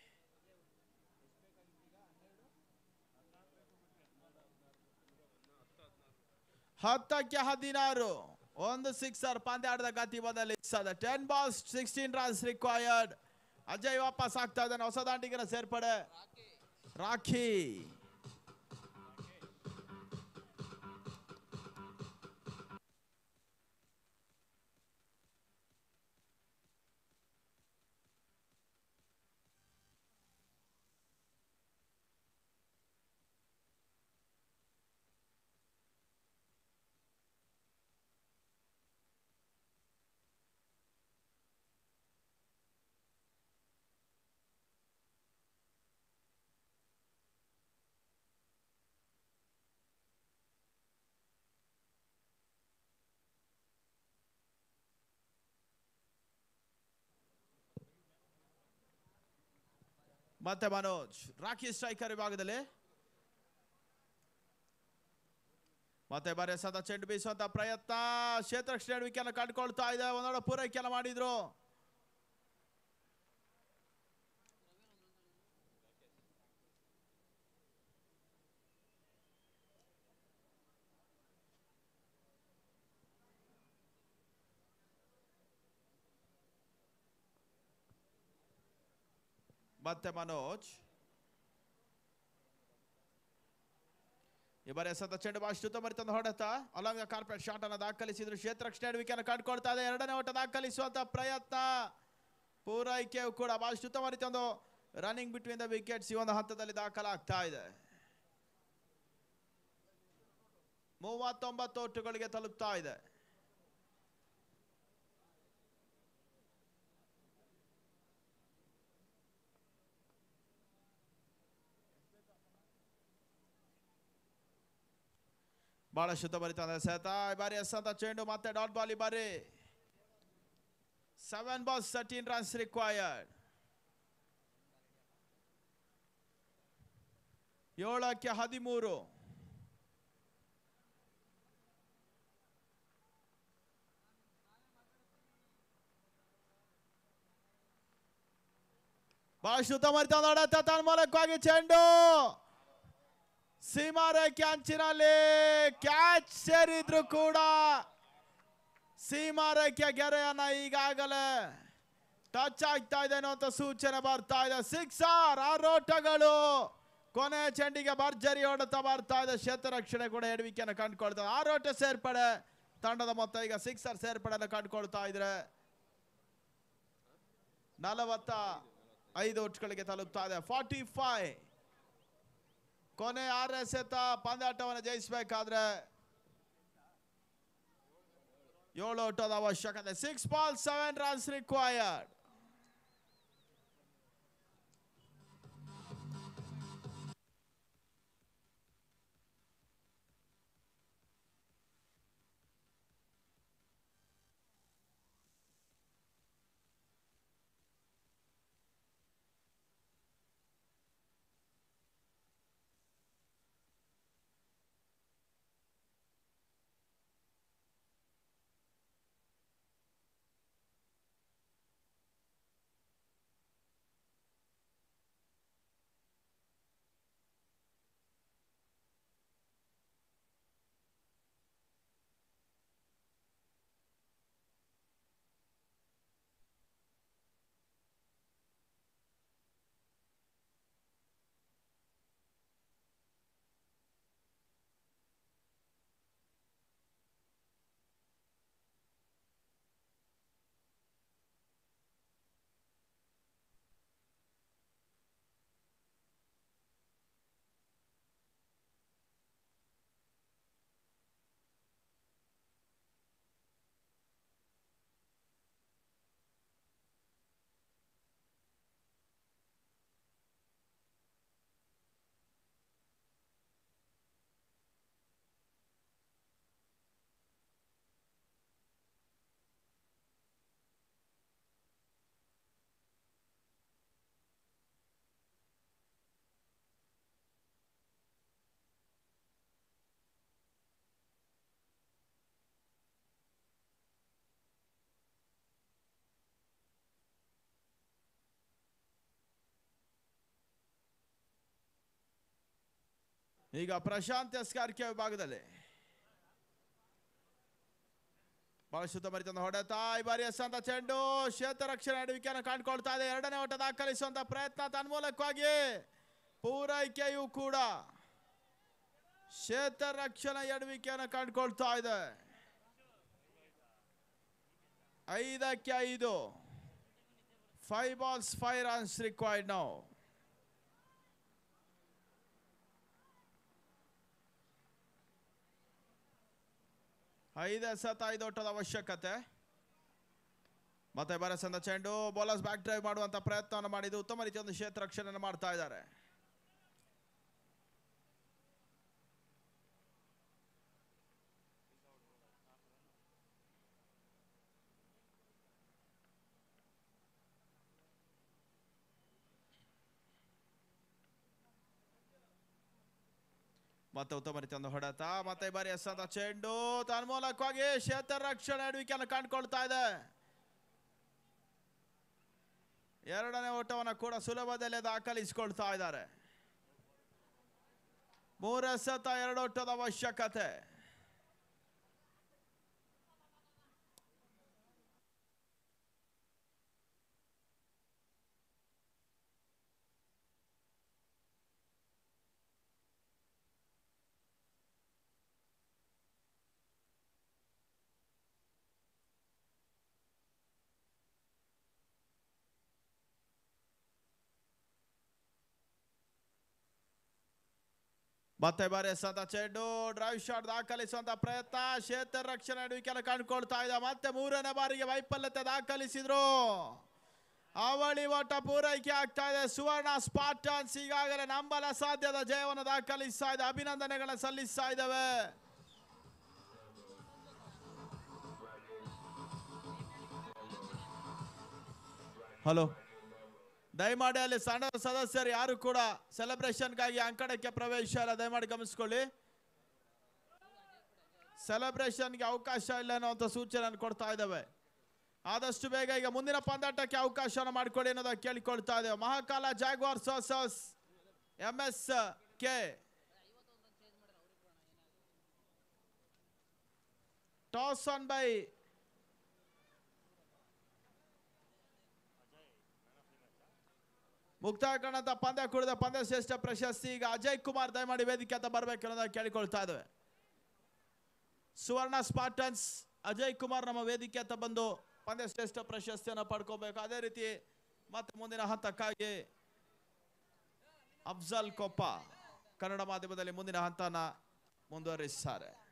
ಹತ್ತಕ್ಕೆ ಹದಿನಾರು ಒಂದು ಸಿಕ್ಸರ್ ಪಂದ್ಯಾಟದ ಗತಿ ಬದಲಿ ten balls sixteen runs required Ajay ವಾಪಸ್ ಆಗ್ತಾ ಇದ್ದಾನೆ ಹೊಸ ದಾಂಡಿಗರ ಸೇರ್ಪಡೆ ರಾಖಿ ಮತ್ತೆ ಮನೋಜ್ ರಾಖಿ ಸ್ಟ್ರೈಕರ್ ವಿಭಾಗದಲ್ಲಿ ಮತ್ತೆ ಬರೆ ಸದಾ ಚೆಂಡು ಬೀಸುವಂತ ಪ್ರಯತ್ನ ಕ್ಷೇತ್ರ ಶ್ರೇಣಿಕೆಯನ್ನು ಕಂಡುಕೊಳ್ತಾ ಇದೆ ಒಂದೊಂದು ಪೂರೈಕೆಯನ್ನು ಮಾಡಿದ್ರು ಮತ್ತೆ ಮನೋಜ್ ಈ ಬಾರಿ ಎಸೆತ ಚೆಂಡು ಅಷ್ಟು ಮರಿತಂದು ಹೊಡೆತ ಅಲಾಂಗ್ ಕಾರ್ಪೆಟ್ ಶಾಟ್ ಅನ್ನು ದಾಖಲಿಸಿದ್ರು ಕ್ಷೇತ್ರ ರಕ್ಷಣೆ ವಿಕೆಟ್ ಕಂಡುಕೊಳ್ತಾ ಇದೆ ಎರಡನೇ ಓಟ ದಾಖಲಿಸುವಂತ ಪ್ರಯತ್ನ ಪೂರೈಕೆಯು ಕೂಡ ಬಹಳಷ್ಟು ಮರಿತಂದು ರನ್ನಿಂಗ್ ಬಿಟ್ವೀನ್ ದ ವಿಕೆಟ್ಸ್ ಈ ಒಂದು ಹಂತದಲ್ಲಿ ದಾಖಲಾಗ್ತಾ ಇದೆ ಮೂವತ್ತೊಂಬತ್ತು ಒಟ್ಟುಗಳಿಗೆ ತಲುಪ್ತಾ ಇದೆ ಬಹಳ ಶುದ್ಧ ಬರಿತಾನೆ ಸೆತ ಈ ಬಾರಿ ಎಸಂತ ಚೆಂಡು ಮತ್ತೆ ಡಾಟ್ ಬಾಲ್ ಈ ಬಾರಿ seven balls thirteen runs required ಏಳಕ್ಕೆ ಹದಿಮೂರು ಬಹಳ ಶುದ್ಧ ಮರಿತ ನೋಡತ್ತ ತನ್ನ ಮೂಲಕವಾಗಿ ಚೆಂಡು ಸೀಮಾರೇಖೆ ಅಂಚಿನಲ್ಲಿ ಕ್ಯಾಚ್ ಸೇರಿದ್ರು ಕೂಡ ಸೀಮಾರೇಖೆ ಗೆರೆಯನ್ನ ಈಗಾಗಲೇ ಟಚ್ ಆಗ್ತಾ ಇದೆ ಅನ್ನುವಂತ ಸೂಚನೆ ಬರ್ತಾ ಇದೆ ಸಿಕ್ಸರ್ ಆರೋಟಗಳು ಕೊನೆ ಚೆಂಡಿಗೆ ಭರ್ಜರಿ ಹೊಡೆತ ಬರ್ತಾ ಇದೆ ಕ್ಷೇತ್ರ ರಕ್ಷಣೆ ಕೂಡ ಎಡವಿಕೆಯನ್ನು ಕಂಡುಕೊಳ್ತಾ ಇದೆ. ಆರೋಟ ಸೇರ್ಪಡೆ ತಂಡದ ಮೊತ್ತ ಈಗ ಸಿಕ್ಸರ್ ಸೇರ್ಪಡೆಯನ್ನು ಕಂಡುಕೊಳ್ತಾ ಇದ್ರೆ ನಲವತ್ತ ಐದು ಒಟ್ಟುಗಳಿಗೆ ತಲುಪ್ತಾ ಇದೆ ಫಾರ್ಟಿ ಫೈವ್ ಕೊನೆ ಆರ್ ಎಸೆತ ಪಂದ್ಯಾಟವನ್ನು ಜಯಿಸಬೇಕಾದ್ರೆ ಏಳು ಓಟದ ಅವಶ್ಯಕತೆ six ball seven runs required ಈಗ ಪ್ರಶಾಂತ್ ಎಸ್ಕಾರ್ಕೆ ವಿಭಾಗದಲ್ಲಿ ಬಹಳ ಸುತ್ತಮರಿತಂದ ಹೊಡೆತ ಈ ಬಾರಿ ಎಸಂತ ಚೆಂಡು ಕ್ಷೇತ್ರ ರಕ್ಷಣೆ ಅಡುವಿಕೆಯನ್ನು ಕಂಡುಕೊಳ್ತಾ ಇದೆ ಎರಡನೇ ಓಟ ದಾಖಲಿಸುವಂತ ಪ್ರಯತ್ನ ತನ್ಮೂಲಕವಾಗಿ ಪೂರೈಕೆಯೂ ಕೂಡ ಕ್ಷೇತ್ರ ರಕ್ಷಣೆ ಎಡವಿಕೆಯನ್ನು ಕಂಡುಕೊಳ್ತಾ ಇದೆ ಐದಕ್ಕೆ ಐದು five balls five runs required ನಾವು ಐದು ಎಸೆತ ಐದು ಓಟದ ಅವಶ್ಯಕತೆ ಮತ್ತೆ ಬರಸಂದ ಚೆಂಡು ಬೌಲರ್ಸ್ ಬ್ಯಾಕ್ ಡ್ರೈವ್ ಮಾಡುವಂತ ಪ್ರಯತ್ನವನ್ನು ಮಾಡಿದ್ದು ಉತ್ತಮ ರೀತಿಯ ಒಂದು ಕ್ಷೇತ್ರ ರಕ್ಷಣೆಯನ್ನು ಮಾಡ್ತಾ ಇದ್ದಾರೆ ಮತ್ತೆ ಉತ್ತಮ ರೀತಿಯ ಒಂದು ಹೊಡೆತ ಮತ್ತೆ ಈ ಬಾರಿ ಎಸೆದ ಚೆಂಡು ತನ್ಮೂಲಕವಾಗಿ ಕ್ಷೇತ್ರ ರಕ್ಷಣೆ ಅಡುವಿಕೆಯನ್ನು ಕಂಡುಕೊಳ್ತಾ ಇದೆ ಎರಡನೇ ಓಟವನ್ನು ಕೂಡ ಸುಲಭದಲ್ಲೇ ದಾಖಲಿಸಿಕೊಳ್ತಾ ಇದ್ದಾರೆ ಮೂರು ಎಸೆತ ಎರಡು ಓಟದ ಅವಶ್ಯಕತೆ ಮತ್ತೆ ಬಾರಿ ಎಸೆದ ಚೆಂಡು ಡ್ರೈವ್ ಶಾಟ್ ದಾಖಲಿಸುವಂತ ಪ್ರಯತ್ನ ಕ್ಷೇತ್ರ ರಕ್ಷಣೆ ಅಡುವಿಕೆಯನ್ನು ಕಂಡುಕೊಳ್ತಾ ಇದೆ ಮತ್ತೆ ಮೂರನೇ ಬಾರಿಗೆ ವೈಫಲ್ಯತೆ ದಾಖಲಿಸಿದ್ರು ಅವಳಿ ಓಟ ಪೂರೈಕೆ ಆಗ್ತಾ ಇದೆ ಸುವರ್ಣ ಸ್ಪಾಟನ್ಸ್ ಈಗಾಗಲೇ ನಂಬಲ ಸಾಧ್ಯದ ಜಯವನ್ನು ದಾಖಲಿಸ್ತಾ ಇದೆ ಅಭಿನಂದನೆಗಳನ್ನು ಸಲ್ಲಿಸ್ತಾ ಇದ್ದಾವೆ ಹಲೋ ದಯಮಾಡಿ ಅಲ್ಲಿ ಸಣ್ಣ ಸದಸ್ಯರು ಯಾರು ಕೂಡ ಸೆಲೆಬ್ರೇಷನ್ಗಾಗಿ ಅಂಕಣಕ್ಕೆ ಪ್ರವೇಶ ಇಲ್ಲ ದಯಮಾಡಿ ಗಮನಿಸ್ಕೊಳ್ಳಿ ಸೆಲೆಬ್ರೇಷನ್ಗೆ ಅವಕಾಶ ಇಲ್ಲ ಅನ್ನುವಂಥ ಸೂಚನೆ ಕೊಡ್ತಾ ಇದ್ದಾವೆ ಆದಷ್ಟು ಬೇಗ ಈಗ ಮುಂದಿನ ಪಂದಾಟಕ್ಕೆ ಅವಕಾಶವನ್ನು ಮಾಡಿಕೊಡಿ ಅನ್ನೋದ ಕೇಳಿಕೊಳ್ತಾ ಇದ್ದೇವೆ Mahakala Jaguar versus M S K toss ಆನ್ ಬೈ ಮುಕ್ತಾಯ ಕಾಣಂತ ಪಂದ್ಯ ಕುಡಿದ ಪಂದ್ಯ ಶ್ರೇಷ್ಠ ಪ್ರಶಸ್ತಿ ಈಗ ಅಜಯ್ ಕುಮಾರ್ ದಯಮಾಡಿ ವೇದಿಕೆ ಅಂತ ಬರ್ಬೇಕು ಅನ್ನೋದನ್ನ ಕೇಳಿಕೊಳ್ತಾ ಇದ್ದೇವೆ ಸುವರ್ಣ ಸ್ಪಾಟನ್ಸ್ ಅಜಯ್ ಕುಮಾರ್ ನಮ್ಮ ವೇದಿಕೆ ಅಂತ ಬಂದು ಪಂದ್ಯ ಶ್ರೇಷ್ಠ ಪ್ರಶಸ್ತಿಯನ್ನು ಪಡ್ಕೋಬೇಕು ಅದೇ ರೀತಿ ಮತ್ತೆ ಮುಂದಿನ ಹಂತಕ್ಕಾಗಿ ಅಫ್ಜಲ್ ಕೊಪ್ಪ ಕನ್ನಡ ಮಾಧ್ಯಮದಲ್ಲಿ ಮುಂದಿನ ಹಂತನ ಮುಂದುವರಿಸ್ತಾರೆ